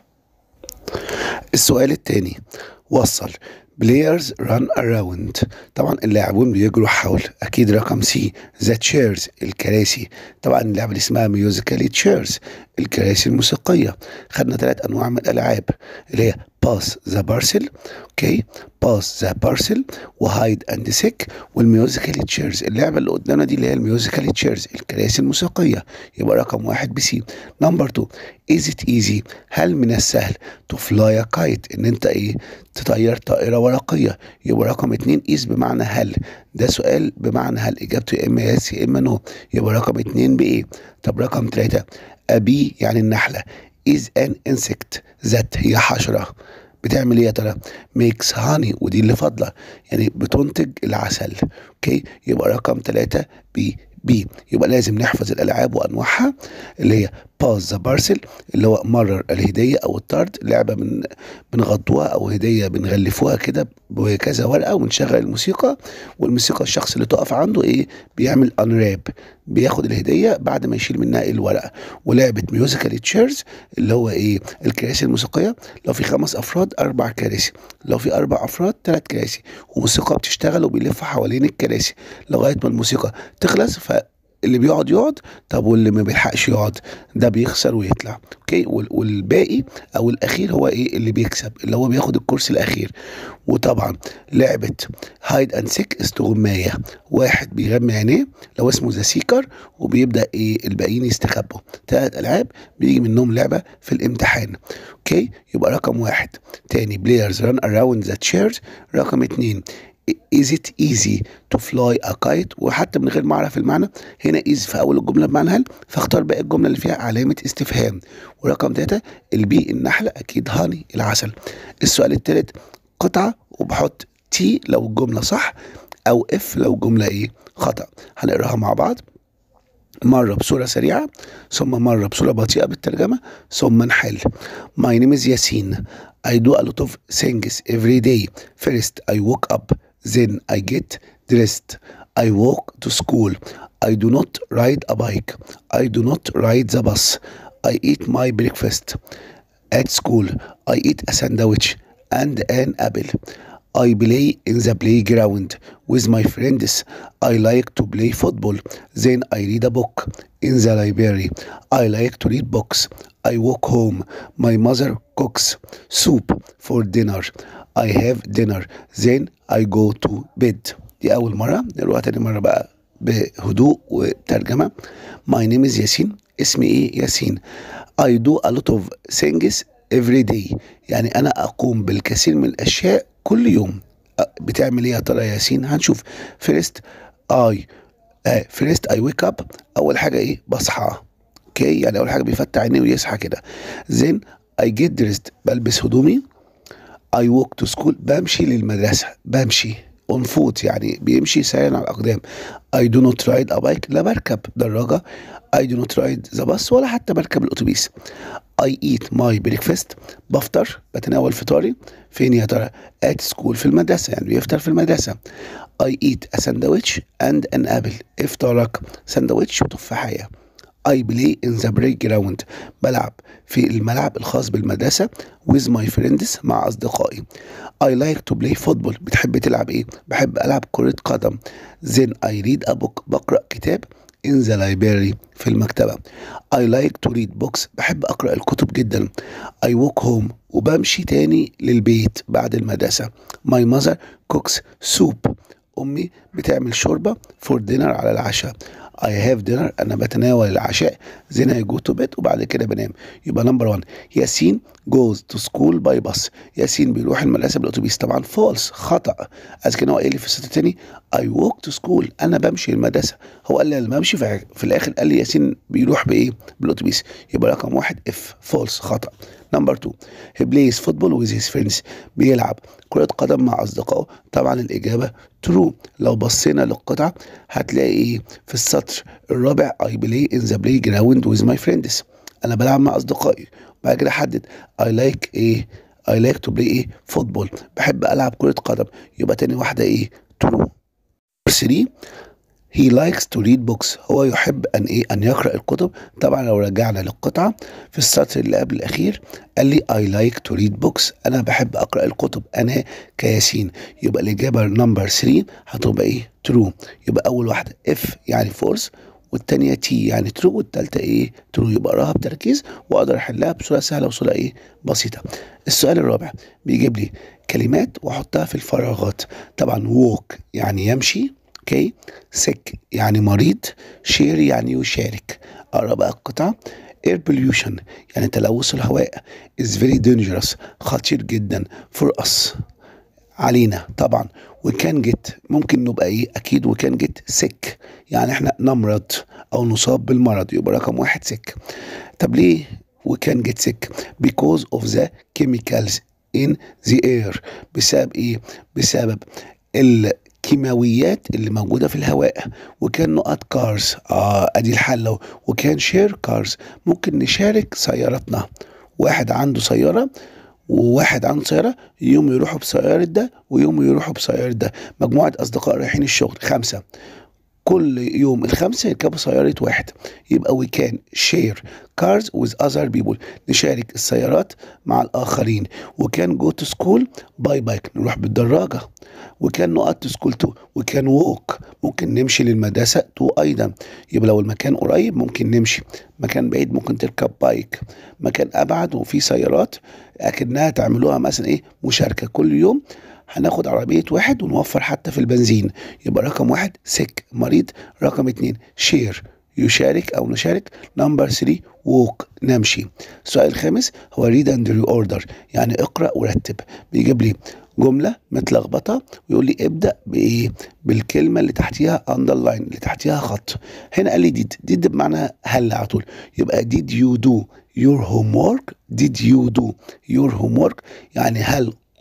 السؤال الثاني وصل بلايرز ران اراوند طبعا اللاعبون بيجروا حول اكيد رقم سي ذا تشيرز الكراسي طبعا اللعبه اللي اسمها ميوزيكالي تشيرز الكراسي الموسيقيه خدنا ثلاث انواع من الالعاب اللي هي باس ذا بارسل اوكي باس ذا بارسل وهايد اند سيك والميوزيكالي تشيرز اللعبه اللي قدامنا دي اللي هي الميوزيكالي تشيرز الكراسي الموسيقيه يبقى رقم واحد بسي نمبر 2 از ات ايزي هل من السهل تو فلاي ا كايت ان انت ايه تطير طائره ورقيه يبقى رقم اتنين از بمعنى هل ده سؤال بمعنى هل اجابته يا اما يس يا اما نو يبقى رقم اتنين بايه طب رقم ثلاثة ابي يعني النحله is an insect ذات هي حشره بتعمل ايه يا ترى؟ ميكس هاني ودي اللي فاضله يعني بتنتج العسل اوكي يبقى رقم ثلاثة بي بي يبقى لازم نحفظ الالعاب وانواعها اللي هي باز ذا بارسل اللي هو مرر الهديه او الطرد لعبه من بنغطوها او هديه بنغلفوها كده بكذا ورقه ونشغل الموسيقى والموسيقى الشخص اللي تقف عنده ايه بيعمل انراب بياخد الهديه بعد ما يشيل منها الورقه ولعبه ميوزيكال تشيرز اللي هو ايه الكراسي الموسيقيه لو في خمس افراد اربع كراسي لو في اربع افراد ثلاث كراسي وموسيقى بتشتغل وبيلف حوالين الكراسي لغايه ما الموسيقى تخلص ف اللي بيقعد يقعد طب واللي ما بيلحقش يقعد ده بيخسر ويطلع اوكي والباقي او الاخير هو ايه اللي بيكسب اللي هو بياخد الكرسي الاخير وطبعا لعبه هايد اند سيك استغمايه واحد بيغمي عينيه لو اسمه ذا سيكر وبيبدا ايه الباقيين يستخبوا ثلاث العاب بيجي منهم لعبه في الامتحان اوكي يبقى رقم واحد تاني بلايرز ران اراوند ذا تشيرز رقم اتنين is it easy to fly a kite وحتى من غير ما اعرف المعنى هنا is في اول الجمله بمعنى هل فاختار باقي الجمله اللي فيها علامه استفهام ورقم ثلاثة البي النحله اكيد هاني العسل السؤال الثالث قطعه وبحط تي لو الجمله صح او اف لو الجمله ايه خطا هنقراها مع بعض مرة بصورة سريعة ثم مرة بصورة بطيئة بالترجمة ثم نحل My name is Yasin I do a lot of things every day First I wake up then I get dressed I walk to school I do not ride a bike I do not ride the bus I eat my breakfast at school I eat a sandwich and an apple I play in the playground with my friends. I like to play football. Then I read a book in the library. I like to read books. I walk home. My mother cooks soup for dinner. I have dinner. Then I go to bed. دي أول مرة نروح تاني مرة بقى بهدوء وترجمة My name is ياسين اسمي إيه ياسين I do a lot of things every day يعني أنا أقوم بالكثير من الأشياء كل يوم بتعمل ايه يا ترى يا ياسين هنشوف فيرست اي فيرست اي ويك اب اول حاجه ايه بصحى اوكي يعني اول حاجه بيفتح عينيه ويصحى كده زين اي جيت دريست بلبس هدومي اي ووك تو سكول بمشي للمدرسه بمشي اون فوت يعني بيمشي سريعا على الاقدام اي دو نوت رايد ا بايك لا بركب دراجه اي دو نوت رايد ذا باص ولا حتى بركب الاتوبيس اي ايت ماي بريكفاست بفطر بتناول فطاري فين يا ترى ات سكول في المدرسه يعني بيفطر في المدرسه اي ايت ا ساندويتش اند ان ابل افطارك ساندويتش وتفاحيه I play in the playground بلعب في الملعب الخاص بالمدرسة with my friends مع أصدقائي I like to play football بتحب تلعب إيه؟ بحب ألعب كرة قدم then I read a book بقرأ كتاب in the library في المكتبة I like to read books بحب أقرأ الكتب جدا I walk home وبمشي تاني للبيت بعد المدرسة My mother cooks soup أمي بتعمل شوربة for dinner على العشاء I have dinner أنا بتناول العشاء then I go to bed وبعد كده بنام يبقى نمبر 1 ياسين goes to school by bus ياسين بيروح المدرسة بالأتوبيس طبعا فولس خطأ عايز كده هو قال لي في السطر التاني I walk to school أنا بمشي المدرسة هو قال لي لما بمشي في الآخر قال لي ياسين بيروح بإيه بالأتوبيس يبقى رقم واحد اف فولس خطأ نمبر 2 he plays football with his friends بيلعب كرة قدم مع أصدقائه طبعا الإجابة true لو بصينا للقطعة هتلاقي إيه في السطر الرابع I play in the playground with my friends أنا بلعب مع أصدقائي بعد كده حدد I like إيه I like to play إيه فوتبول بحب ألعب كرة قدم يبقى تاني واحدة إيه true 3 He likes to read books هو يحب أن إيه أن يقرأ الكتب طبعا لو رجعنا للقطعة في السطر اللي قبل الأخير قال لي I like to read books أنا بحب أقرأ الكتب أنا كياسين يبقى الإجابة نمبر 3 هتبقى إيه true يبقى أول واحدة if يعني false والتانية تي يعني ترو والتالتة ايه ترو يبقى اقراها بتركيز واقدر احلها بصورة سهلة وصورة ايه بسيطة السؤال الرابع بيجيب لي كلمات واحطها في الفراغات طبعا walk يعني يمشي اوكي سك يعني مريض شير يعني يشارك اقرا بقى القطعه air pollution يعني تلوث الهواء is very dangerous خطير جدا for us علينا طبعا وكان جيت ممكن نبقى ايه اكيد وكان جيت سك يعني احنا نمرض او نصاب بالمرض يبقى رقم واحد سك طب ليه وكان جيت سك because of the chemicals in the air بسبب ايه بسبب الكيماويات اللي موجوده في الهواء وكان نقط كارز اه ادي الحل وكان شير كارز ممكن نشارك سيارتنا واحد عنده سياره وواحد عنده سياره يوم يروحوا بسياره ده ويوم يروحوا بسياره ده مجموعه اصدقاء رايحين الشغل خمسه كل يوم الخمسة يركبوا سيارة واحد يبقى we can share cars with other people نشارك السيارات مع الآخرين وكان go to school by bike نروح بالدراجة وكان نقط to school to وكان walk ممكن نمشي للمدرسة تو أيضا يبقى لو المكان قريب ممكن نمشي مكان بعيد ممكن تركب بايك مكان أبعد وفي سيارات أكنها تعملوها مثلا إيه مشاركة كل يوم هناخد عربية واحد ونوفر حتى في البنزين يبقى رقم واحد سك مريض رقم اتنين شير يشارك أو نشارك نمبر 3 ووك نمشي السؤال الخامس هو ريد اند ري اوردر يعني اقرأ ورتب بيجيب لي جملة متلخبطة ويقول لي ابدأ بإيه؟ بالكلمة اللي تحتيها underline اللي تحتيها خط هنا قال لي did did بمعنى هل على طول يبقى did you do your homework did you do your homework يعني هل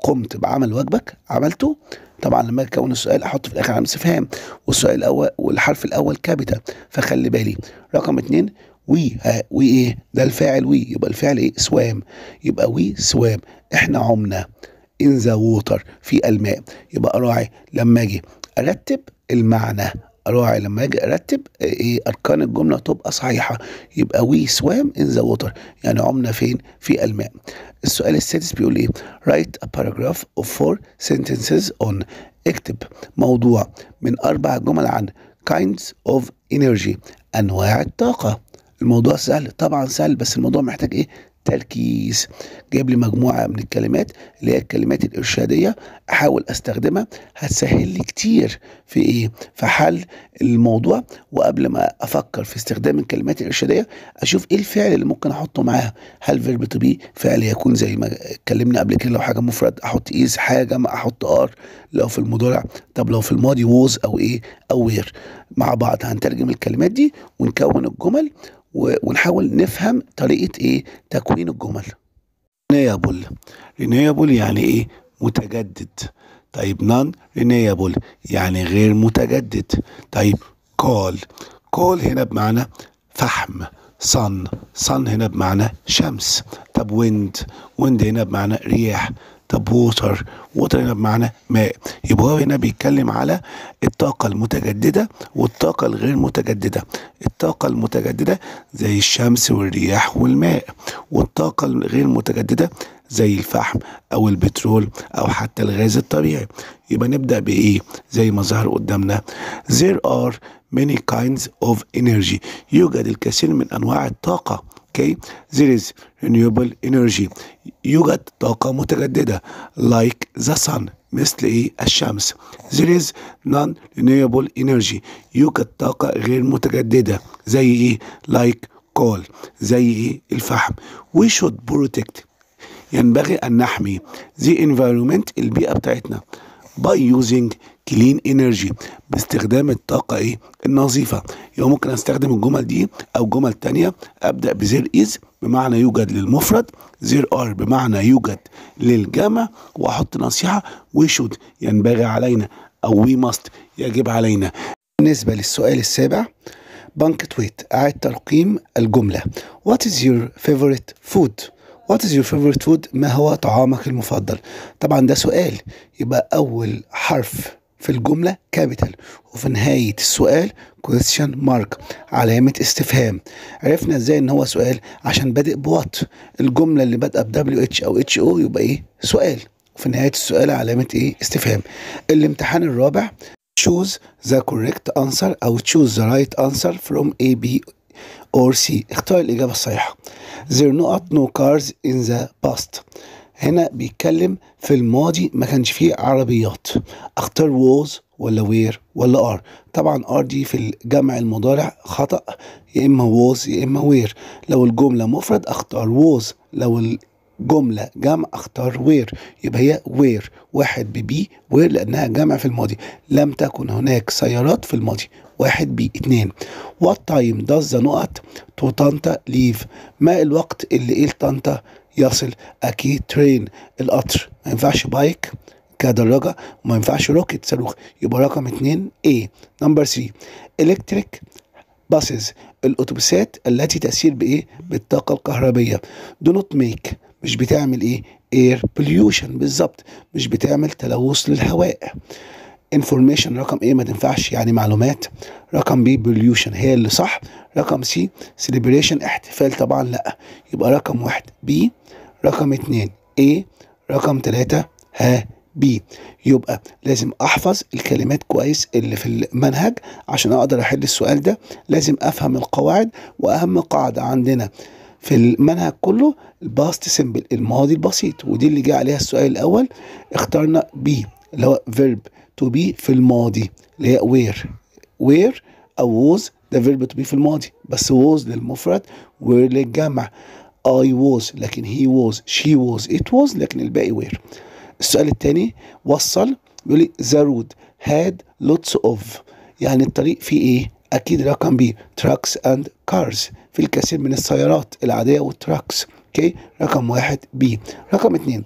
قمت بعمل واجبك عملته طبعا لما اكون السؤال احط في الاخر علامه استفهام والسؤال الاول والحرف الاول كابيتال فخلي بالي رقم اتنين وي ها وي ايه ده الفاعل وي يبقى الفعل ايه سوام يبقى وي سوام احنا عمنا in the water في الماء يبقى راعي لما اجي ارتب المعنى راعي لما اجي ارتب ايه اركان الجمله تبقى صحيحه يبقى وي سوام ان ذا ووتر يعني عمنا فين في الماء السؤال السادس بيقول ايه write a paragraph of four sentences on اكتب موضوع من اربع جمل عن kinds of energy انواع الطاقه الموضوع سهل طبعا سهل بس الموضوع محتاج ايه تركيز جايب لي مجموعة من الكلمات اللي هي الكلمات الإرشادية أحاول أستخدمها هتسهل لي كتير في إيه في حل الموضوع وقبل ما أفكر في استخدام الكلمات الإرشادية أشوف إيه الفعل اللي ممكن أحطه معاها هل فيرب تو بي فعل يكون زي ما اتكلمنا قبل كده لو حاجة مفرد أحط إيز حاجة ما أحط آر لو في المضارع طب لو في الماضي ووز أو إيه أو وير مع بعض هنترجم الكلمات دي ونكون الجمل ونحاول نفهم طريقة ايه تكوين الجمل رينيابل رينيابل يعني ايه متجدد طيب نون رينيابل يعني غير متجدد طيب كول كول هنا بمعنى فحم صن صن هنا بمعنى شمس طب ويند ويند هنا بمعنى رياح طب ووتر ووتر هنا بمعنى ماء يبقى هو هنا بيتكلم على الطاقة المتجددة والطاقة الغير متجددة الطاقة المتجددة زي الشمس والرياح والماء والطاقة الغير متجددة زي الفحم أو البترول أو حتى الغاز الطبيعي يبقى نبدأ بإيه زي ما ظهر قدامنا there are many kinds of energy يوجد الكثير من أنواع الطاقة okay there is renewable energy يوجد طاقة متجددة like the sun مثل ايه الشمس there is non-renewable energy يوجد طاقة غير متجددة زي ايه like coal زي ايه الفحم we should protect ينبغي أن نحمي the environment البيئة بتاعتنا by using clean energy باستخدام الطاقة ايه النظيفة يبقى ممكن استخدم الجمل دي او جمل تانية ابدأ بزير is بمعنى يوجد للمفرد زير ار بمعنى يوجد للجمع واحط نصيحة we should ينبغي علينا او we must يجب علينا بالنسبة للسؤال السابع بانكتويت أعد ترقيم الجملة What is your favorite food؟ What is your favorite food؟ ما هو طعامك المفضل؟ طبعا ده سؤال يبقى أول حرف في الجملة كابيتال وفي نهاية السؤال question mark علامة استفهام عرفنا ازاي ان هو سؤال عشان بادئ بوات الجملة اللي بادئة ب WH او HO يبقى ايه سؤال وفي نهاية السؤال علامة ايه استفهام الامتحان الرابع choose the correct answer او choose the right answer from A B or C اختار الإجابة الصحيحة there not no cars in the past هنا بيتكلم في الماضي ما كانش فيه عربيات اختار was ولا where ولا are طبعا are دي في الجمع المضارع خطأ يا اما was يا اما where لو الجملة مفرد اختار was لو الجملة جمع اختار where يبقى هي where واحد ببي where لانها جمع في الماضي لم تكن هناك سيارات في الماضي واحد بي اتنين what time does the نقط to طنطا leave ما الوقت اللي ايه طنطا يصل اكيد ترين القطر ما ينفعش بايك كدراجة وما ينفعش روكت صاروخ يبقى رقم اتنين A نمبر 3 الكتريك باسز الاتوبيسات التي تسير بايه بالطاقة الكهربية do not make مش بتعمل ايه air pollution بالظبط مش بتعمل تلوث للهواء information رقم ايه ما تنفعش يعني معلومات رقم بي pollution هي اللي صح رقم سي celebration احتفال طبعا لا يبقى رقم واحد بي رقم اتنين A رقم تلاتة ها بي يبقى لازم احفظ الكلمات كويس اللي في المنهج عشان اقدر احل السؤال ده لازم افهم القواعد واهم قاعدة عندنا في المنهج كله الباست سيمبل الماضي البسيط ودي اللي جه عليها السؤال الاول اخترنا بي اللي هو فيرب تو بي في الماضي اللي هي وير وير او ووز ده فيرب تو بي في الماضي بس ووز للمفرد وير للجمع I was لكن he was she was it was لكن الباقي where السؤال الثاني وصل بيقول لي the road had lots of يعني الطريق فيه ايه اكيد رقم بي trucks and cars في الكثير من السيارات العادية والتراكس اوكي رقم واحد بي رقم اتنين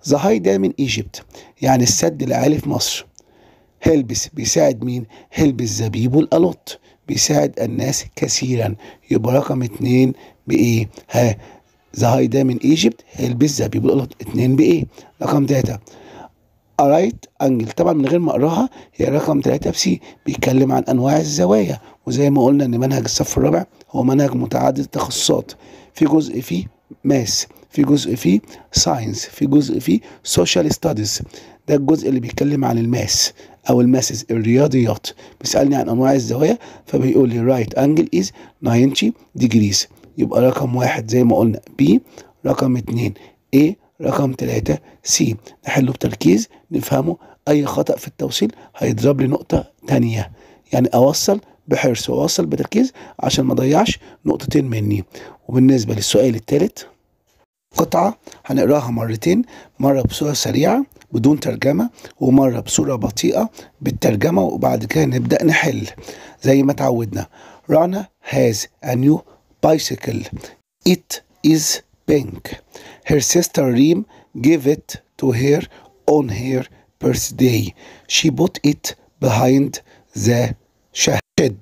ذا هاي دام من ايجيبت يعني السد العالي في مصر هيلبس بيساعد مين هيلبس زبيب الالوت بيساعد الناس كثيرا يبقى رقم اتنين بايه ها ذا هاي دام من ايجيبت هيلبس زبيب الالوت اتنين بايه رقم تلاته رايت انجل طبعا من غير ما اقراها هي رقم 3 بسي بيتكلم عن انواع الزوايا وزي ما قلنا ان منهج الصف الرابع هو منهج متعدد التخصصات في جزء فيه ماس في جزء فيه ساينس في جزء فيه سوشيال ستاديز ده الجزء اللي بيتكلم عن الماس او الماسز الرياضيات بيسالني عن انواع الزوايا فبيقول لي رايت انجل از 90 ديجريز يبقى رقم واحد زي ما قلنا بي رقم اتنين A رقم ثلاثة سي نحله بتركيز نفهمه أي خطأ في التوصيل هيضرب لي نقطة تانية يعني أوصل بحرص وأوصل بتركيز عشان ما أضيعش نقطتين مني وبالنسبة للسؤال الثالث قطعة هنقراها مرتين مرة بصورة سريعة بدون ترجمة ومرة بصورة بطيئة بالترجمة وبعد كده نبدأ نحل زي ما تعودنا رانا has a new bicycle it is pink her sister Reem gave it to her on her birthday she put it behind the shed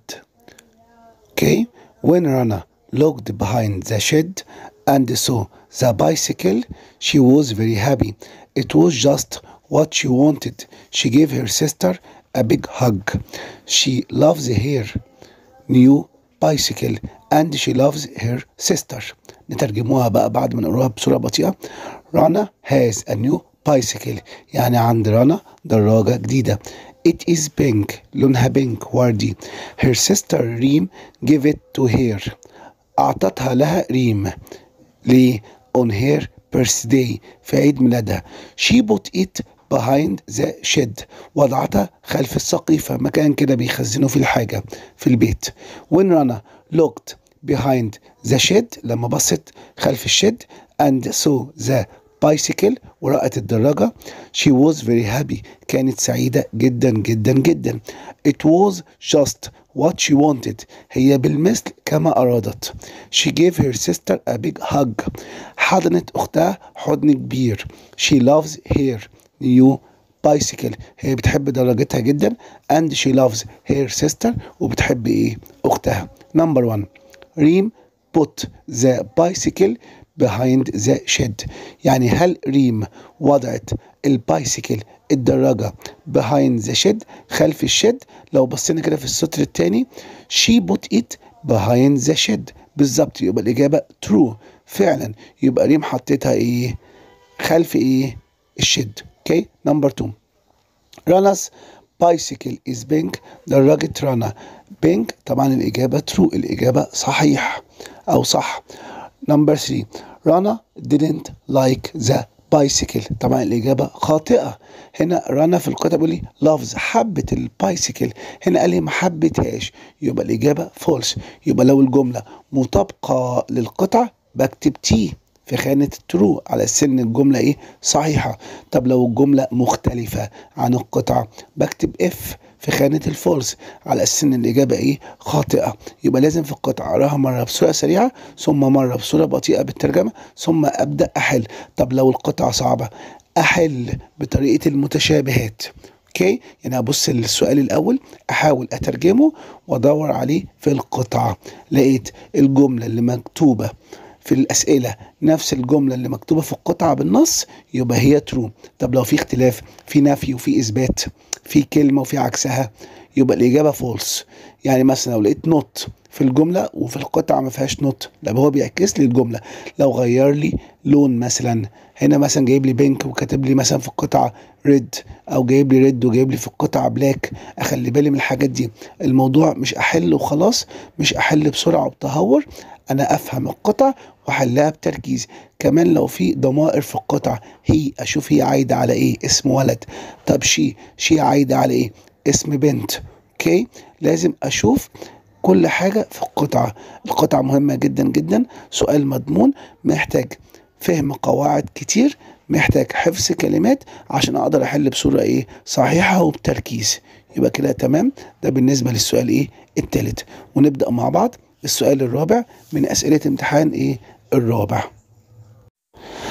okay when Rana looked behind the shed and saw the bicycle she was very happy it was just what she wanted she gave her sister a big hug she loves her new bicycle and she loves her sister نترجموها بقى بعد ما نقراها بصورة بطيئة رانا has a new bicycle يعني عند رانا دراجة جديدة it is pink لونها بينك وردي her sister ريم give it to her أعطتها لها ريم ليه on her birthday في عيد ميلادها she put it behind the shed وضعتها خلف السقيفة مكان كده بيخزنوا فيه الحاجة في البيت when Rana looked behind the shed لما بصت خلف الشد and saw the bicycle ورأت الدراجة she was very happy كانت سعيدة جدا جدا جدا it was just what she wanted هي بالمثل كما أرادت she gave her sister a big hug حضنت أختها حضن كبير she loves her new bicycle هي بتحب دراجتها جدا and she loves her sister وبتحب ايه اختها number one ريم put the bicycle behind the shed يعني هل ريم وضعت البايسيكل الدراجة behind the shed خلف الشد لو بصينا كده في السطر الثاني she put it behind the shed بالظبط يبقى الإجابة true فعلا يبقى ريم حطيتها إيه خلف إيه الشد اوكي نمبر 2 رانا's bicycle is pink دراجة رانا بينك طبعا الإجابة true الإجابة صحيح أو صح نمبر 3 رانا didn't like the bicycle طبعا الإجابة خاطئة هنا رانا في القطعة بيقول لي loves حبت البايسيكل هنا قال لي ما حبتهاش يبقى الإجابة false يبقى لو الجملة مطابقة للقطعة بكتب تي في خانة ترو على سن الجملة ايه صحيحة طب لو الجملة مختلفة عن القطعة بكتب اف في خانة الفولس على أساس إن الإجابة إيه خاطئة يبقى لازم في القطعة أقراها مرة بصورة سريعة ثم مرة بصورة بطيئة بالترجمة ثم أبدأ أحل طب لو القطعة صعبة أحل بطريقة المتشابهات اوكي يعني ابص للسؤال الاول احاول اترجمه وادور عليه في القطعه لقيت الجمله اللي مكتوبه في الأسئلة نفس الجملة اللي مكتوبة في القطعة بالنص يبقى هي ترو طب لو في اختلاف في نفي وفي إثبات في كلمة وفي عكسها يبقى الإجابة فولس يعني مثلا لو لقيت نوت في الجملة وفي القطعة ما فيهاش نوت لا هو بيعكس لي الجملة لو غير لي لون مثلا هنا مثلا جايب لي بينك وكاتب لي مثلا في القطعة ريد او جايب لي ريد وجايب لي في القطعة بلاك اخلي بالي من الحاجات دي الموضوع مش احل وخلاص مش احل بسرعة وبتهور انا افهم القطع واحلها بتركيز كمان لو في ضمائر في القطع هي اشوف هي عايده على ايه اسم ولد طب شي شي عايده على ايه اسم بنت اوكي لازم اشوف كل حاجه في القطعه القطعه مهمه جدا جدا سؤال مضمون محتاج فهم قواعد كتير محتاج حفظ كلمات عشان اقدر احل بصوره ايه صحيحه وبتركيز يبقى كده تمام ده بالنسبه للسؤال ايه التالت ونبدا مع بعض السؤال الرابع من أسئلة امتحان إيه الرابع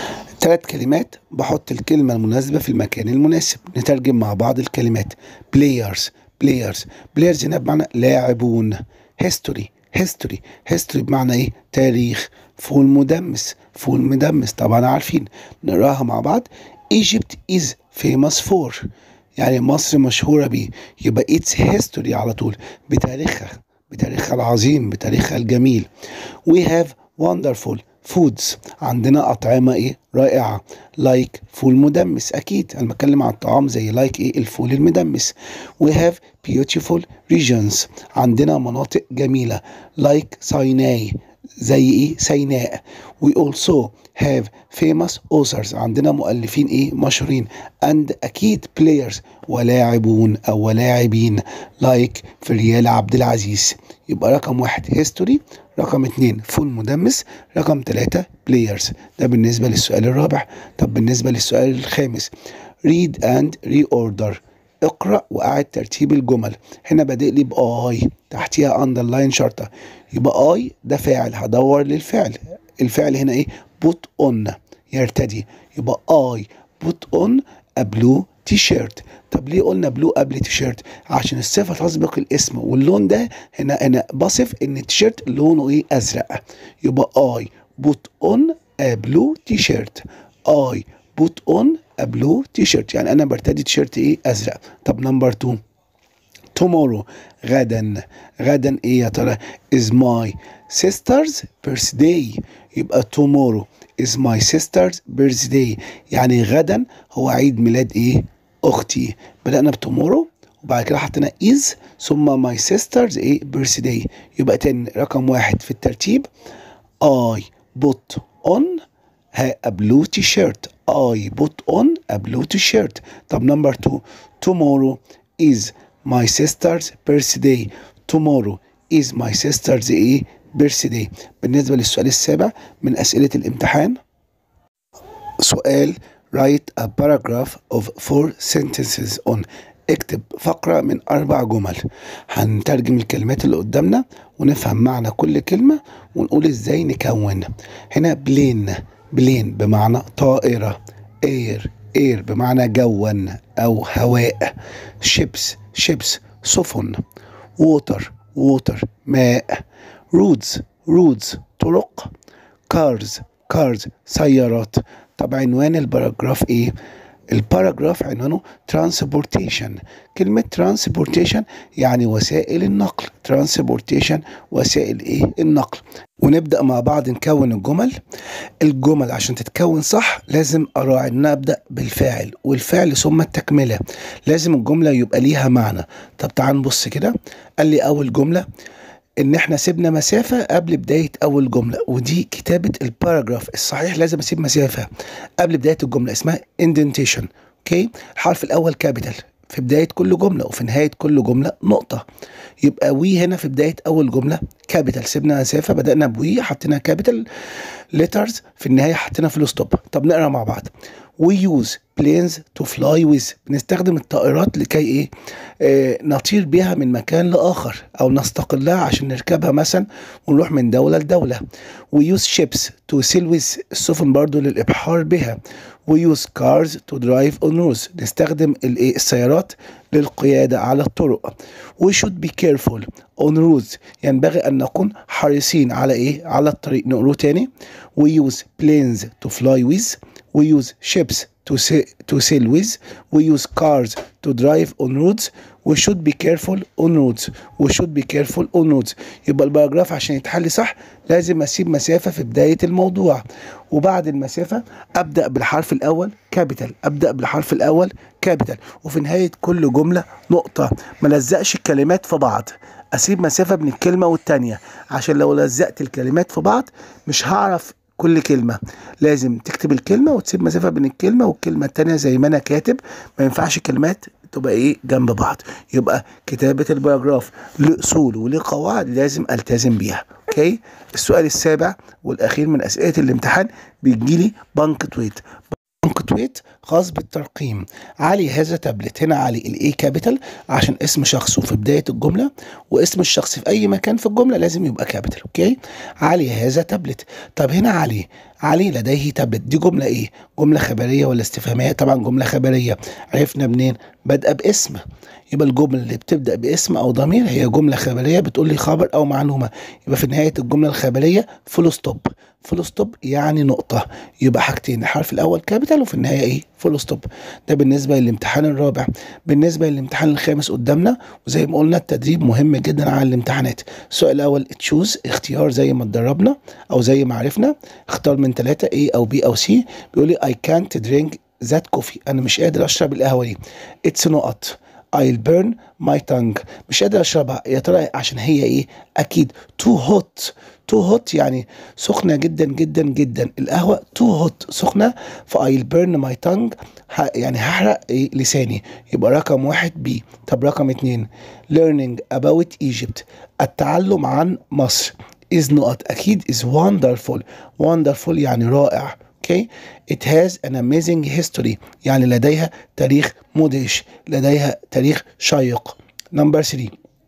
ثلاث كلمات بحط الكلمة المناسبة في المكان المناسب نترجم مع بعض الكلمات players players players هنا بمعنى لاعبون history history history بمعنى ايه تاريخ فول مدمس فول مدمس طبعا عارفين نقراها مع بعض Egypt is famous for يعني مصر مشهورة بيه يبقى its history على طول بتاريخها بتاريخها العظيم بتاريخها الجميل we have wonderful foods عندنا أطعمة إيه رائعة like فول مدمس أكيد أنا بتكلم عن الطعام زي like إيه الفول المدمس we have beautiful regions عندنا مناطق جميلة like سيناء زي إيه سيناء we also have famous authors عندنا مؤلفين إيه مشهورين and أكيد players ولاعبون أو ولاعبين like فريال عبد العزيز يبقى رقم واحد history رقم اتنين فول مدمس رقم تلاتة players ده بالنسبة للسؤال الرابع طب بالنسبة للسؤال الخامس read and reorder اقرأ وأعد ترتيب الجمل هنا بادئ لي بآي تحتيها underline شرطة يبقى آي ده فاعل هدور للفعل الفعل هنا ايه put on يرتدي يبقى I put on a blue تيشيرت طب ليه قلنا بلو قبل تيشيرت عشان الصفه تسبق الاسم واللون ده هنا هنا بصف ان التيشيرت لونه ايه ازرق يبقى I put on a blue تيشيرت I put on a blue تيشيرت يعني انا برتدي تيشيرت ايه ازرق طب نمبر 2 tomorrow غدا غدا ايه يا ترى is my sister's birthday يبقى tomorrow is my sister's birthday يعني غدا هو عيد ميلاد ايه اختي بدأنا بتومورو وبعد كده حطينا is ثم my sister's ايه birthday يبقى تاني رقم واحد في الترتيب I put on a blue t-shirt I put on a blue t-shirt طب نمبر 2 tomorrow is my sister's birthday tomorrow is my sister's ايه birthday بالنسبة للسؤال السابع من أسئلة الامتحان سؤال write a paragraph of four sentences on اكتب فقرة من أربع جمل هنترجم الكلمات اللي قدامنا ونفهم معنى كل كلمة ونقول ازاي نكون هنا بلين بلين بمعنى طائرة اير اير بمعنى جوا أو هواء شيبس شيبس سفن ووتر ووتر ماء رودز رودز طرق كارز كارز سيارات طب عنوان الباراجراف ايه الباراجراف عنوانه ترانسبورتيشن كلمة ترانسبورتيشن يعني وسائل النقل ترانسبورتيشن وسائل ايه النقل ونبدأ مع بعض نكون الجمل الجمل عشان تتكون صح لازم أراعي إن أبدأ بالفاعل والفعل ثم التكملة لازم الجملة يبقى ليها معنى طب تعال نبص كده قال لي أول جملة ان احنا سيبنا مسافة قبل بداية اول جملة ودي كتابة الباراجراف الصحيح لازم اسيب مسافة قبل بداية الجملة اسمها indentation اوكي الحرف الاول كابيتال في بداية كل جملة وفي نهاية كل جملة نقطة يبقى وي هنا في بداية أول جملة كابيتال سيبنا مسافة بدأنا بوي حطينا كابيتال ليترز في النهاية حطينا فول ستوب طب نقرا مع بعض we use planes to fly with بنستخدم الطائرات لكي ايه آه نطير بها من مكان لآخر أو نستقلها عشان نركبها مثلا ونروح من دولة لدولة we use ships to sail with السفن برضو للإبحار بها we use cars to drive on roads نستخدم الايه السيارات للقيادة على الطرق we should be careful on roads ينبغي أن نكون حريصين على إيه على الطريق نقوله تاني we use planes to fly with we use ships to, sa- to sail with we use cars to drive on roads we should be careful on roads we should be careful on roads يبقى الباراجراف عشان يتحل صح لازم اسيب مسافة في بداية الموضوع وبعد المسافة ابدأ بالحرف الاول كابيتال ابدأ بالحرف الاول كابيتال وفي نهاية كل جملة نقطة ما لزقش الكلمات في بعض اسيب مسافة بين الكلمة والتانية عشان لو لزقت الكلمات في بعض مش هعرف كل كلمة لازم تكتب الكلمة وتسيب مسافة بين الكلمة والكلمة التانية زي ما أنا كاتب ما ينفعش كلمات تبقى إيه جنب بعض يبقى كتابة الباراجراف له أصول وله قواعد لازم ألتزم بيها أوكي السؤال السابع والأخير من أسئلة الامتحان بيجيلي بانك تويت بنكتويت خاص بالترقيم علي هذا تابلت هنا علي الاي كابيتال عشان اسم شخصه في بدايه الجمله واسم الشخص في اي مكان في الجمله لازم يبقى كابيتال اوكي علي هذا تابلت طب هنا علي علي لديه تابلت دي جمله ايه جمله خبريه ولا استفهاميه طبعا جمله خبريه عرفنا منين بادئه باسم يبقى الجمله اللي بتبدا باسم او ضمير هي جمله خبريه بتقول لي خبر او معلومه يبقى في نهايه الجمله الخبريه فول ستوب فول ستوب يعني نقطه يبقى حاجتين الحرف الاول كابيتال وفي النهايه ايه فول ستوب ده بالنسبه للامتحان الرابع بالنسبه للامتحان الخامس قدامنا وزي ما قلنا التدريب مهم جدا على الامتحانات السؤال الاول تشوز اختيار زي ما اتدربنا او زي ما عرفنا اختار من ثلاثه A او B او C بيقول لي I can't drink that coffee انا مش قادر اشرب القهوه دي اتس نقط I'll burn my tongue مش قادر اشربها يا ترى عشان هي ايه اكيد too hot too hot يعني سخنة جدا جدا جدا القهوة too hot سخنة ف I'll burn my tongue ه- يعني هحرق إيه لساني يبقى رقم واحد بي طب رقم اتنين learning about Egypt التعلم عن مصر is نقط أكيد is wonderful wonderful يعني رائع اوكي it has an amazing history يعني لديها تاريخ مدهش لديها تاريخ شيق نمبر 3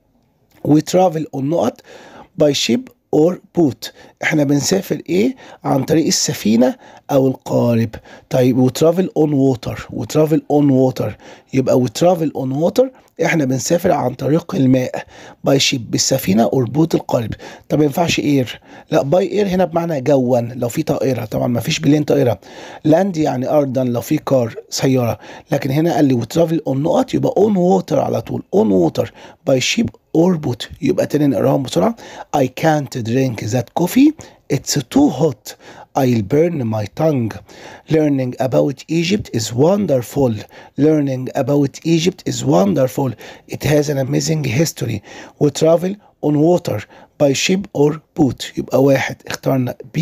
we travel on نقط by ship or boat احنا بنسافر ايه عن طريق السفينة او القارب طيب we travel on water we travel on water يبقى we travel on water احنا بنسافر عن طريق الماء باي شيب بالسفينة or boat القارب طب ما ينفعش اير لا باي اير هنا بمعنى جوا لو في طائرة طبعا ما فيش بلين طائرة لاند يعني ارضا لو في كار سيارة لكن هنا قال لي we travel on نقط يبقى on water على طول on water by ship or boat يبقى تاني نقراهم بسرعة I can't drink that coffee it's too hot I'll burn my tongue learning about Egypt is wonderful learning about Egypt is wonderful it has an amazing history we travel on water by ship or boat يبقى واحد اخترنا B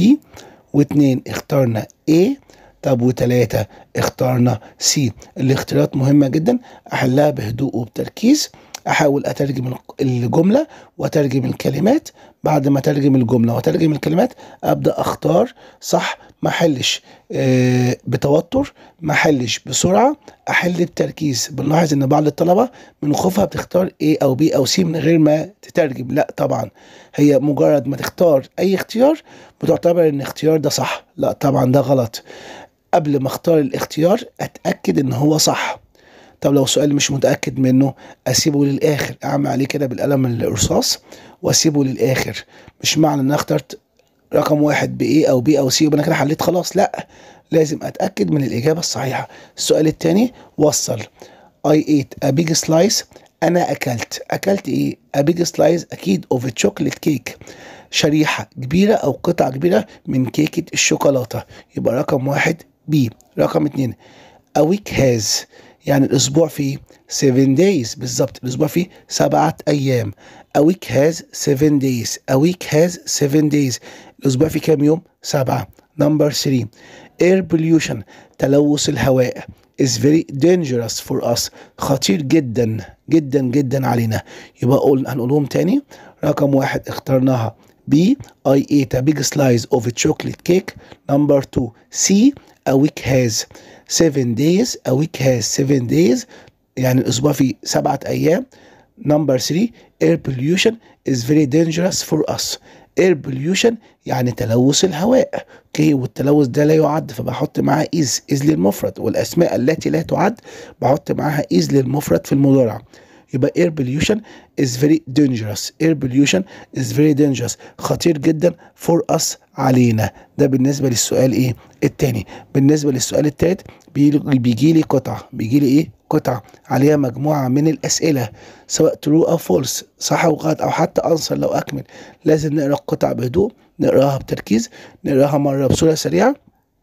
واثنين اخترنا A طب وتلاتة اخترنا سي الاختيارات مهمة جدا احلها بهدوء وبتركيز احاول اترجم الجملة واترجم الكلمات بعد ما اترجم الجملة واترجم الكلمات ابدا اختار صح ما احلش آه بتوتر ما احلش بسرعة احل بتركيز بنلاحظ ان بعض الطلبة من خوفها بتختار A او B او C من غير ما تترجم لا طبعا هي مجرد ما تختار اي اختيار بتعتبر ان الاختيار ده صح لا طبعا ده غلط قبل ما اختار الاختيار اتاكد ان هو صح طب لو سؤال مش متاكد منه اسيبه للاخر اعمل عليه كده بالقلم الرصاص واسيبه للاخر مش معنى ان انا اخترت رقم واحد بايه او بي او سي يبقى انا كده حليت خلاص لا لازم اتاكد من الاجابه الصحيحه السؤال الثاني وصل I ate a big slice انا اكلت اكلت ايه a big slice اكيد of a chocolate cake شريحة كبيرة أو قطعة كبيرة من كيكة الشوكولاتة يبقى رقم واحد بي رقم اتنين a week has يعني الأسبوع فيه 7 days بالظبط الأسبوع فيه سبعة أيام a week has 7 days a week has 7 days الأسبوع فيه كام يوم؟ سبعة نمبر 3 air pollution تلوث الهواء is very dangerous for us خطير جدا جدا جدا علينا يبقى قول هنقولهم تاني رقم واحد اخترناها B I ate a big slice of a chocolate cake number two C a week has seven days a week has seven days يعني الأسبوع فيه سبعة أيام number three air pollution is very dangerous for us air pollution يعني تلوث الهواء اوكي والتلوث ده لا يعد فبحط معاه is is للمفرد والاسماء التي لا تعد بحط معاها is للمفرد في المضارع يبقى air pollution is very dangerous air pollution is very dangerous خطير جدا for us علينا ده بالنسبة للسؤال ايه التاني بالنسبة للسؤال التالت بيجي لي قطعة بيجي لي ايه قطعة عليها مجموعة من الأسئلة سواء true أو false صح أو غلط أو حتى أنصر لو أكمل لازم نقرأ القطعة بهدوء نقراها بتركيز نقراها مرة بصورة سريعة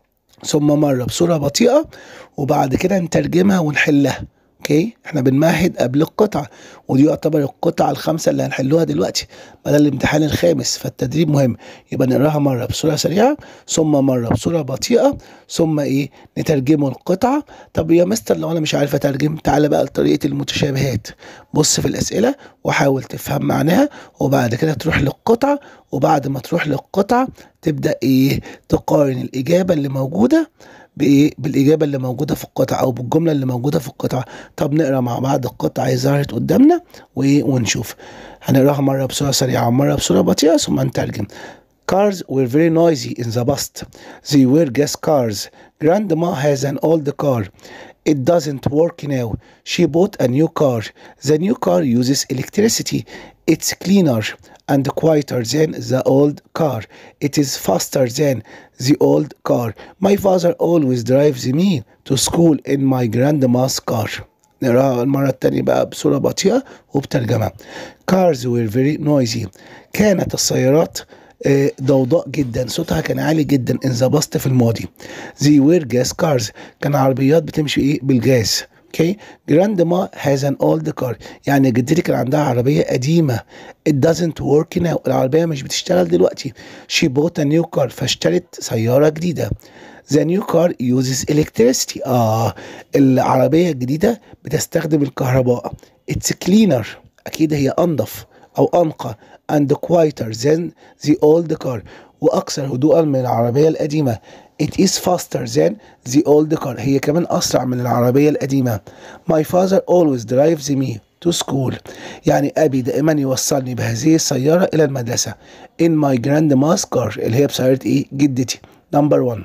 ثم مرة بصورة بطيئة وبعد كده نترجمها ونحلها اوكي احنا بنمهد قبل القطعة ودي يعتبر القطعة الخامسة اللي هنحلوها دلوقتي بدل الامتحان الخامس فالتدريب مهم يبقى نقراها مرة بصورة سريعة ثم مرة بصورة بطيئة ثم ايه نترجمه القطعة طب يا مستر لو انا مش عارف اترجم تعالى بقى لطريقة المتشابهات بص في الاسئلة وحاول تفهم معناها وبعد كده تروح للقطعة وبعد ما تروح للقطعة تبدأ ايه تقارن الإجابة اللي موجودة بايه بالاجابه اللي موجوده في القطعه او بالجمله اللي موجوده في القطعه طب نقرا مع بعض القطعه اللي ظهرت قدامنا وايه ونشوف هنقراها مره بسرعه سريعه ومره بسرعه بطيئه ثم نترجم Cars were very noisy in the past. They were gas cars. Grandma has an old car. It doesn't work now. She bought a new car. The new car uses electricity. It's cleaner and quieter than the old car. It is faster than the old car. My father always drives me to school in my grandma's car. نقراها المرة التانية بقى بصورة بطيئة وبترجمة. Cars were very noisy. كانت السيارات آه، ضوضاء جدا صوتها كان عالي جدا ان ذا باست في الماضي زي وير جاز كارز كان عربيات بتمشي ايه بالجاز اوكي جراند ما هاز ان اولد كار يعني جدتي كان عندها عربيه قديمه it doesn't work now العربيه مش بتشتغل دلوقتي she bought a new car فاشترت سياره جديده The new car uses electricity اه العربيه الجديده بتستخدم الكهرباء it's cleaner اكيد هي انظف او انقى and quieter than the old car واكثر هدوءا من العربيه القديمه it is faster than the old car هي كمان اسرع من العربيه القديمه my father always drives me to school يعني ابي دائما يوصلني بهذه السياره الى المدرسه in my grandma's car اللي هي بسياره ايه جدتي number one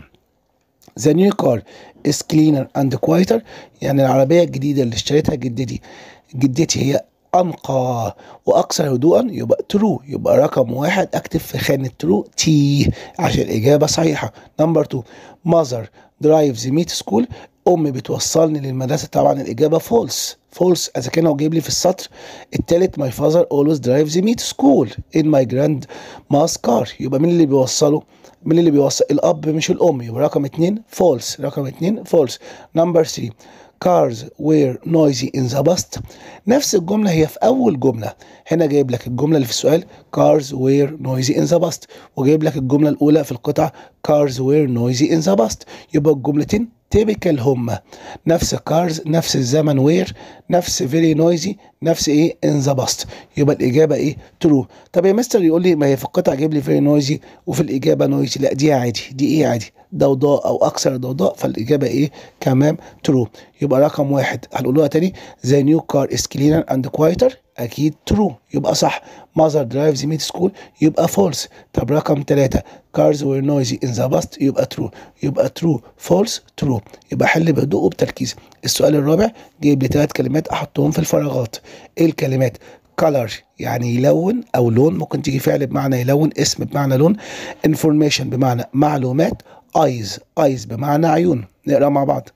The new car is cleaner and quieter يعني العربية الجديدة اللي اشتريتها جدتي جدتي هي أنقى وأكثر هدوءا يبقى ترو يبقى رقم واحد أكتب في خانة ترو تي عشان الإجابة صحيحة نمبر 2 mother drives me to school أمي بتوصلني للمدرسة طبعا الإجابة فولس فولس إذا كان هو جايب لي في السطر التالت my father always drives me to school in my grandma's car يبقى مين اللي بيوصله؟ مين اللي بيوصل الاب مش الام يبقى رقم اتنين فولس رقم اتنين فولس نمبر 3 cars were noisy in the past نفس الجملة هي في أول جملة هنا جايب لك الجملة اللي في السؤال cars were noisy in the past وجايب لك الجملة الأولى في القطعة cars were noisy in the past يبقى الجملتين تيبيكال هما نفس كارز نفس الزمن وير نفس فيري نويزي نفس ايه ان ذا باست يبقى الاجابه ايه ترو طب يا مستر يقول لي ما هي في القطع جايب لي فيري نويزي وفي الاجابه نويزي لا دي عادي دي ايه عادي ضوضاء او اكثر ضوضاء فالاجابه ايه كمان ترو يبقى رقم واحد هنقولوها تاني ذا نيو كار از كلينر اند كوايتر اكيد ترو يبقى صح ماذر درايفز مي سكول يبقى فولس طب رقم ثلاثة cars were noisy in the past يبقى true يبقى true false true يبقى حل بهدوء وبتركيز السؤال الرابع جايب لي ثلاث كلمات احطهم في الفراغات ايه الكلمات color يعني يلون او لون ممكن تيجي فعل بمعنى يلون اسم بمعنى لون information بمعنى معلومات eyes eyes بمعنى عيون نقرا مع بعض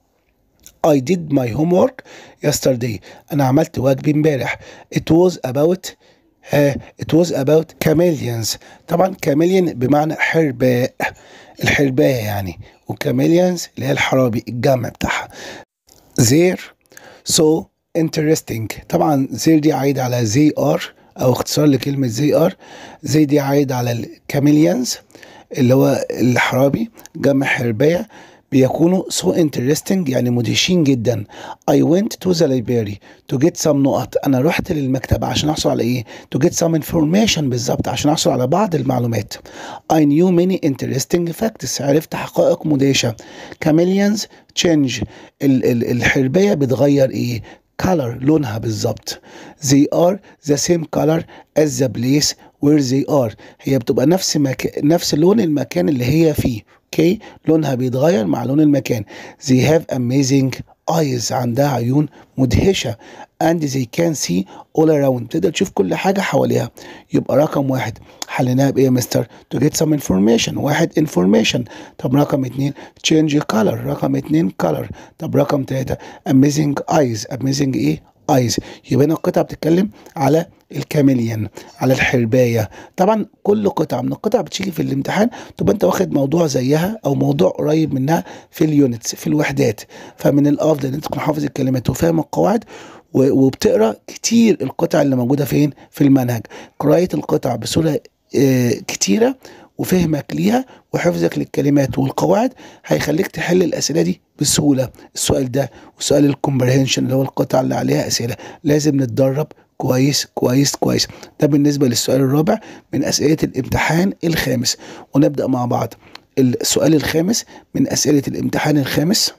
I did my homework yesterday أنا عملت واجبي امبارح it was about uh, it was about chameleons طبعا chameleon بمعنى حرباء الحرباية يعني وكاميليونز اللي هي الحرابي الجمع بتاعها there so interesting طبعا there دي عايد على they are أو اختصار لكلمة they are they دي عايد على الكاميليونز اللي هو الحرابي جمع حرباية بيكونوا so interesting يعني مدهشين جدا I went to the library to get some نقط أنا رحت للمكتبة عشان أحصل على إيه to get some information بالظبط عشان أحصل على بعض المعلومات I knew many interesting facts عرفت حقائق مدهشة chameleons change ال ال الحرباية بتغير إيه color لونها بالظبط they are the same color as the place where they are هي بتبقى نفس مك... نفس لون المكان اللي هي فيه اوكي لونها بيتغير مع لون المكان they have amazing eyes عندها عيون مدهشة and they can see all around تقدر تشوف كل حاجة حواليها يبقى رقم واحد حليناها بإيه يا مستر to get some information واحد information طب رقم اتنين change color رقم اتنين color طب رقم تلاتة amazing eyes amazing إيه eyes يبقى هنا القطعة بتتكلم على الكاميليان على الحرباية طبعا كل قطعة من القطع بتيجي في الامتحان تبقى انت واخد موضوع زيها او موضوع قريب منها في اليونتس في الوحدات فمن الافضل ان انت تكون حافظ الكلمات وفاهم القواعد وبتقرا كتير القطع اللي موجوده فين في المنهج قرايه القطع بصوره آه كتيره وفهمك ليها وحفظك للكلمات والقواعد هيخليك تحل الاسئله دي بسهوله السؤال ده وسؤال الكومبريهنشن اللي هو القطع اللي عليها اسئله لازم نتدرب كويس كويس كويس ده بالنسبه للسؤال الرابع من اسئله الامتحان الخامس ونبدا مع بعض السؤال الخامس من أسئلة الامتحان الخامس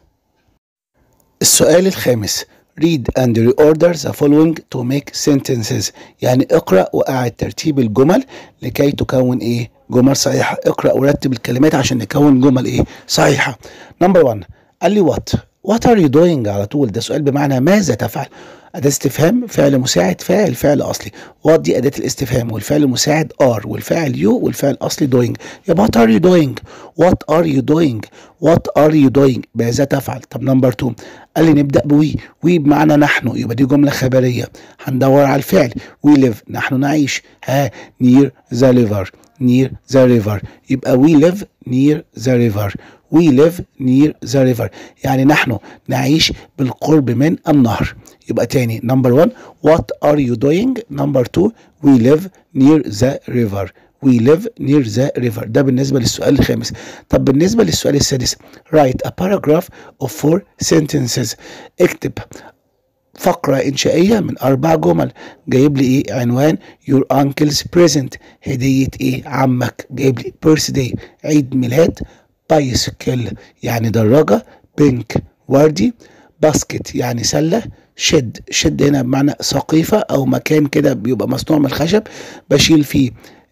السؤال الخامس read and reorder the following to make sentences يعني اقرأ وأعد ترتيب الجمل لكي تكون ايه جمل صحيحة اقرأ ورتب الكلمات عشان نكون جمل ايه صحيحة نمبر 1 قال لي what what are you doing على طول ده سؤال بمعنى ماذا تفعل أداة استفهام فعل مساعد فاعل فعل أصلي what دي أداة الاستفهام والفعل المساعد are والفاعل you والفعل الأصلي doing يبقى what are you doing what are you doing what are you doing ماذا تفعل طب نمبر 2 قال لي نبدأ بوي وي بمعنى نحن يبقى دي جملة خبرية هندور على الفعل we live نحن نعيش ها near the river near the river يبقى we live near the river we live near the river يعني نحن نعيش بالقرب من النهر يبقى تاني number one what are you doing number two we live near the river we live near the river ده بالنسبة للسؤال الخامس طب بالنسبة للسؤال السادس write a paragraph of four sentences اكتب فقرة إنشائية من أربع جمل جايب لي إيه عنوان your uncle's present هدية إيه عمك جايب لي birthday عيد ميلاد بايسكل يعني دراجة بينك وردي باسكت يعني سلة شد شد هنا بمعنى سقيفة أو مكان كده بيبقى مصنوع من الخشب بشيل فيه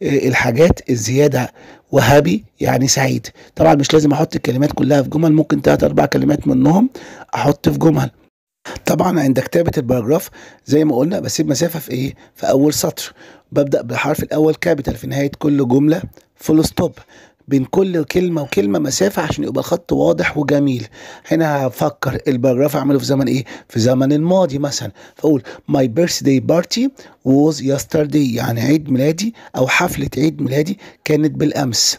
الحاجات الزيادة وهابي يعني سعيد طبعا مش لازم احط الكلمات كلها في جمل ممكن تلات اربع كلمات منهم احط في جمل طبعا عند كتابة الباراجراف زي ما قلنا بسيب مسافة في ايه في اول سطر ببدأ بالحرف الاول كابيتال في نهاية كل جملة فول ستوب بين كل كلمة وكلمة مسافة عشان يبقى خط واضح وجميل هنا هفكر الباراجراف اعمله في زمن ايه في زمن الماضي مثلا فاقول my birthday party was yesterday يعني عيد ميلادي او حفلة عيد ميلادي كانت بالامس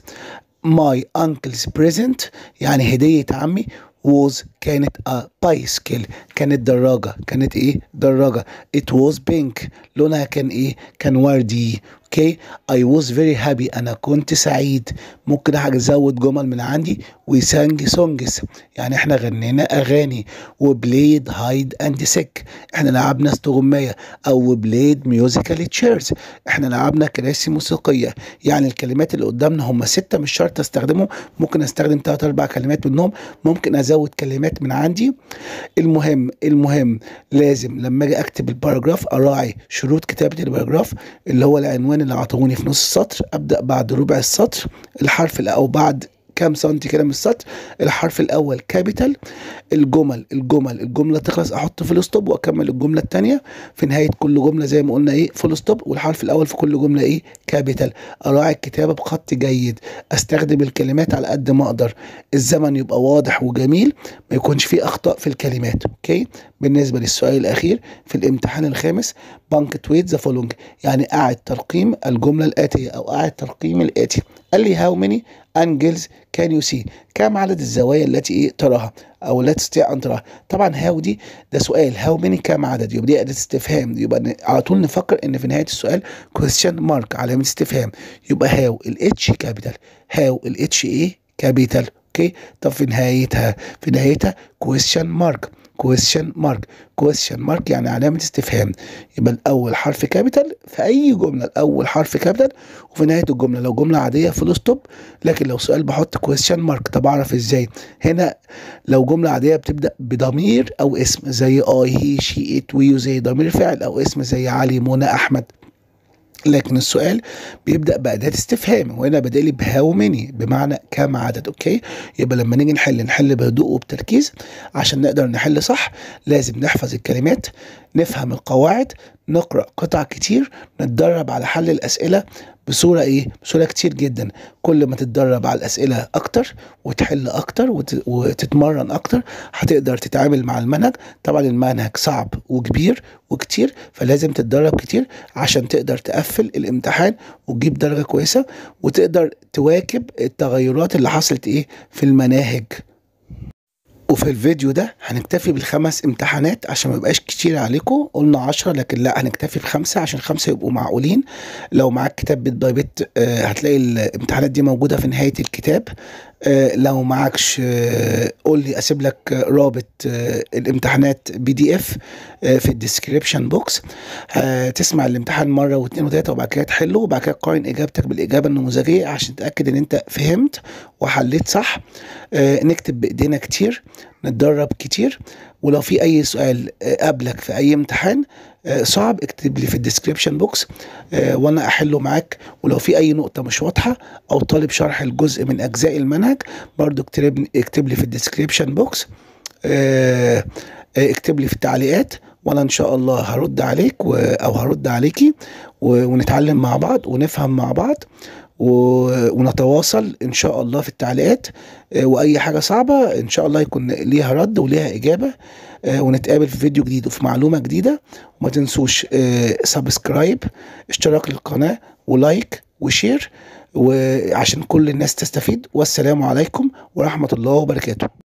my uncle's present يعني هدية عمي was كانت a bicycle كانت دراجة كانت ايه دراجة it was pink لونها كان ايه كان وردي اوكي I was very happy انا كنت سعيد ممكن حاجة ازود جمل من عندي we sang songs يعني احنا غنينا اغاني وبلايد هايد اند سيك احنا لعبنا استغماية او بلايد ميوزيكال تشيرز احنا لعبنا كراسي موسيقية يعني الكلمات اللي قدامنا هم ستة مش شرط استخدمهم ممكن استخدم تلات اربع كلمات منهم ممكن ازود كلمات من عندي المهم المهم لازم لما اجي اكتب الباراجراف اراعي شروط كتابة الباراجراف اللي هو العنوان اللي عطوني في نص السطر ابدا بعد ربع السطر الحرف او بعد كام سنتي كده من السطر الحرف الاول كابيتال الجمل الجمل الجمله تخلص احط فول ستوب واكمل الجمله الثانيه في نهايه كل جمله زي ما قلنا ايه فول ستوب والحرف الاول في كل جمله ايه كابيتال اراعي الكتابه بخط جيد استخدم الكلمات على قد ما اقدر الزمن يبقى واضح وجميل ما يكونش فيه اخطاء في الكلمات اوكي بالنسبه للسؤال الاخير في الامتحان الخامس بانك تويت ذا فولونج يعني اعد ترقيم الجمله الاتيه او اعد ترقيم الاتي قال لي هاو ماني انجلز كان يو سي كم عدد الزوايا التي ايه تراها او لا تستطيع ان تراها طبعا هاو دي ده سؤال هاو ماني كم عدد يبقى دي اداه استفهام يبقى على طول نفكر ان في نهايه السؤال كويستشن مارك علامه استفهام يبقى هاو الاتش كابيتال هاو الاتش ايه كابيتال اوكي طب في نهايتها في نهايتها كويستشن مارك كويستشن مارك كويستشن مارك يعني علامة استفهام يبقى الأول حرف كابيتال في أي جملة الأول حرف كابيتال وفي نهاية الجملة لو جملة عادية فول ستوب لكن لو سؤال بحط كويستشن مارك طب أعرف إزاي هنا لو جملة عادية بتبدأ بضمير أو اسم زي أي هي شي إت ويو زي ضمير فاعل أو اسم زي علي منى أحمد لكن السؤال بيبدا باداه استفهام وهنا بدا لي بهاو ماني بمعنى كم عدد اوكي يبقى لما نيجي نحل نحل بهدوء وبتركيز عشان نقدر نحل صح لازم نحفظ الكلمات نفهم القواعد نقرا قطع كتير نتدرب على حل الاسئله بصوره ايه بصوره كتير جدا كل ما تتدرب على الاسئله اكتر وتحل اكتر وت... وتتمرن اكتر هتقدر تتعامل مع المنهج طبعا المنهج صعب وكبير وكتير فلازم تتدرب كتير عشان تقدر تقفل الامتحان وتجيب درجه كويسه وتقدر تواكب التغيرات اللي حصلت ايه في المناهج وفي الفيديو ده هنكتفي بالخمس امتحانات عشان ما يبقاش كتير عليكم قلنا عشرة لكن لا هنكتفي بخمسة عشان خمسة يبقوا معقولين لو معاك كتاب بيت باي بيت آه هتلاقي الامتحانات دي موجودة في نهاية الكتاب آه، لو معكش آه، قول لي اسيب لك آه، رابط آه، الامتحانات بي دي اف في الديسكريبشن بوكس تسمع الامتحان مره واثنين وثلاثه وبعد كده تحله وبعد كده تقارن اجابتك بالاجابه النموذجيه عشان تتاكد ان انت فهمت وحليت صح آه، نكتب بايدينا كتير نتدرب كتير ولو في اي سؤال آه، قابلك في اي امتحان آه، صعب اكتب لي في الديسكريبشن بوكس آه، وانا احله معاك ولو في اي نقطه مش واضحه او طالب شرح الجزء من اجزاء المنهج برضو اكتب اكتب لي في الديسكريبشن بوكس آه، آه، اكتب لي في التعليقات وانا ان شاء الله هرد عليك و... او هرد عليكي و... ونتعلم مع بعض ونفهم مع بعض و... ونتواصل ان شاء الله في التعليقات آه، واي حاجه صعبه ان شاء الله يكون ليها رد وليها اجابه آه، ونتقابل في فيديو جديد وفي معلومه جديده وما تنسوش آه، سبسكرايب اشتراك للقناه ولايك وشير وعشان كل الناس تستفيد والسلام عليكم ورحمه الله وبركاته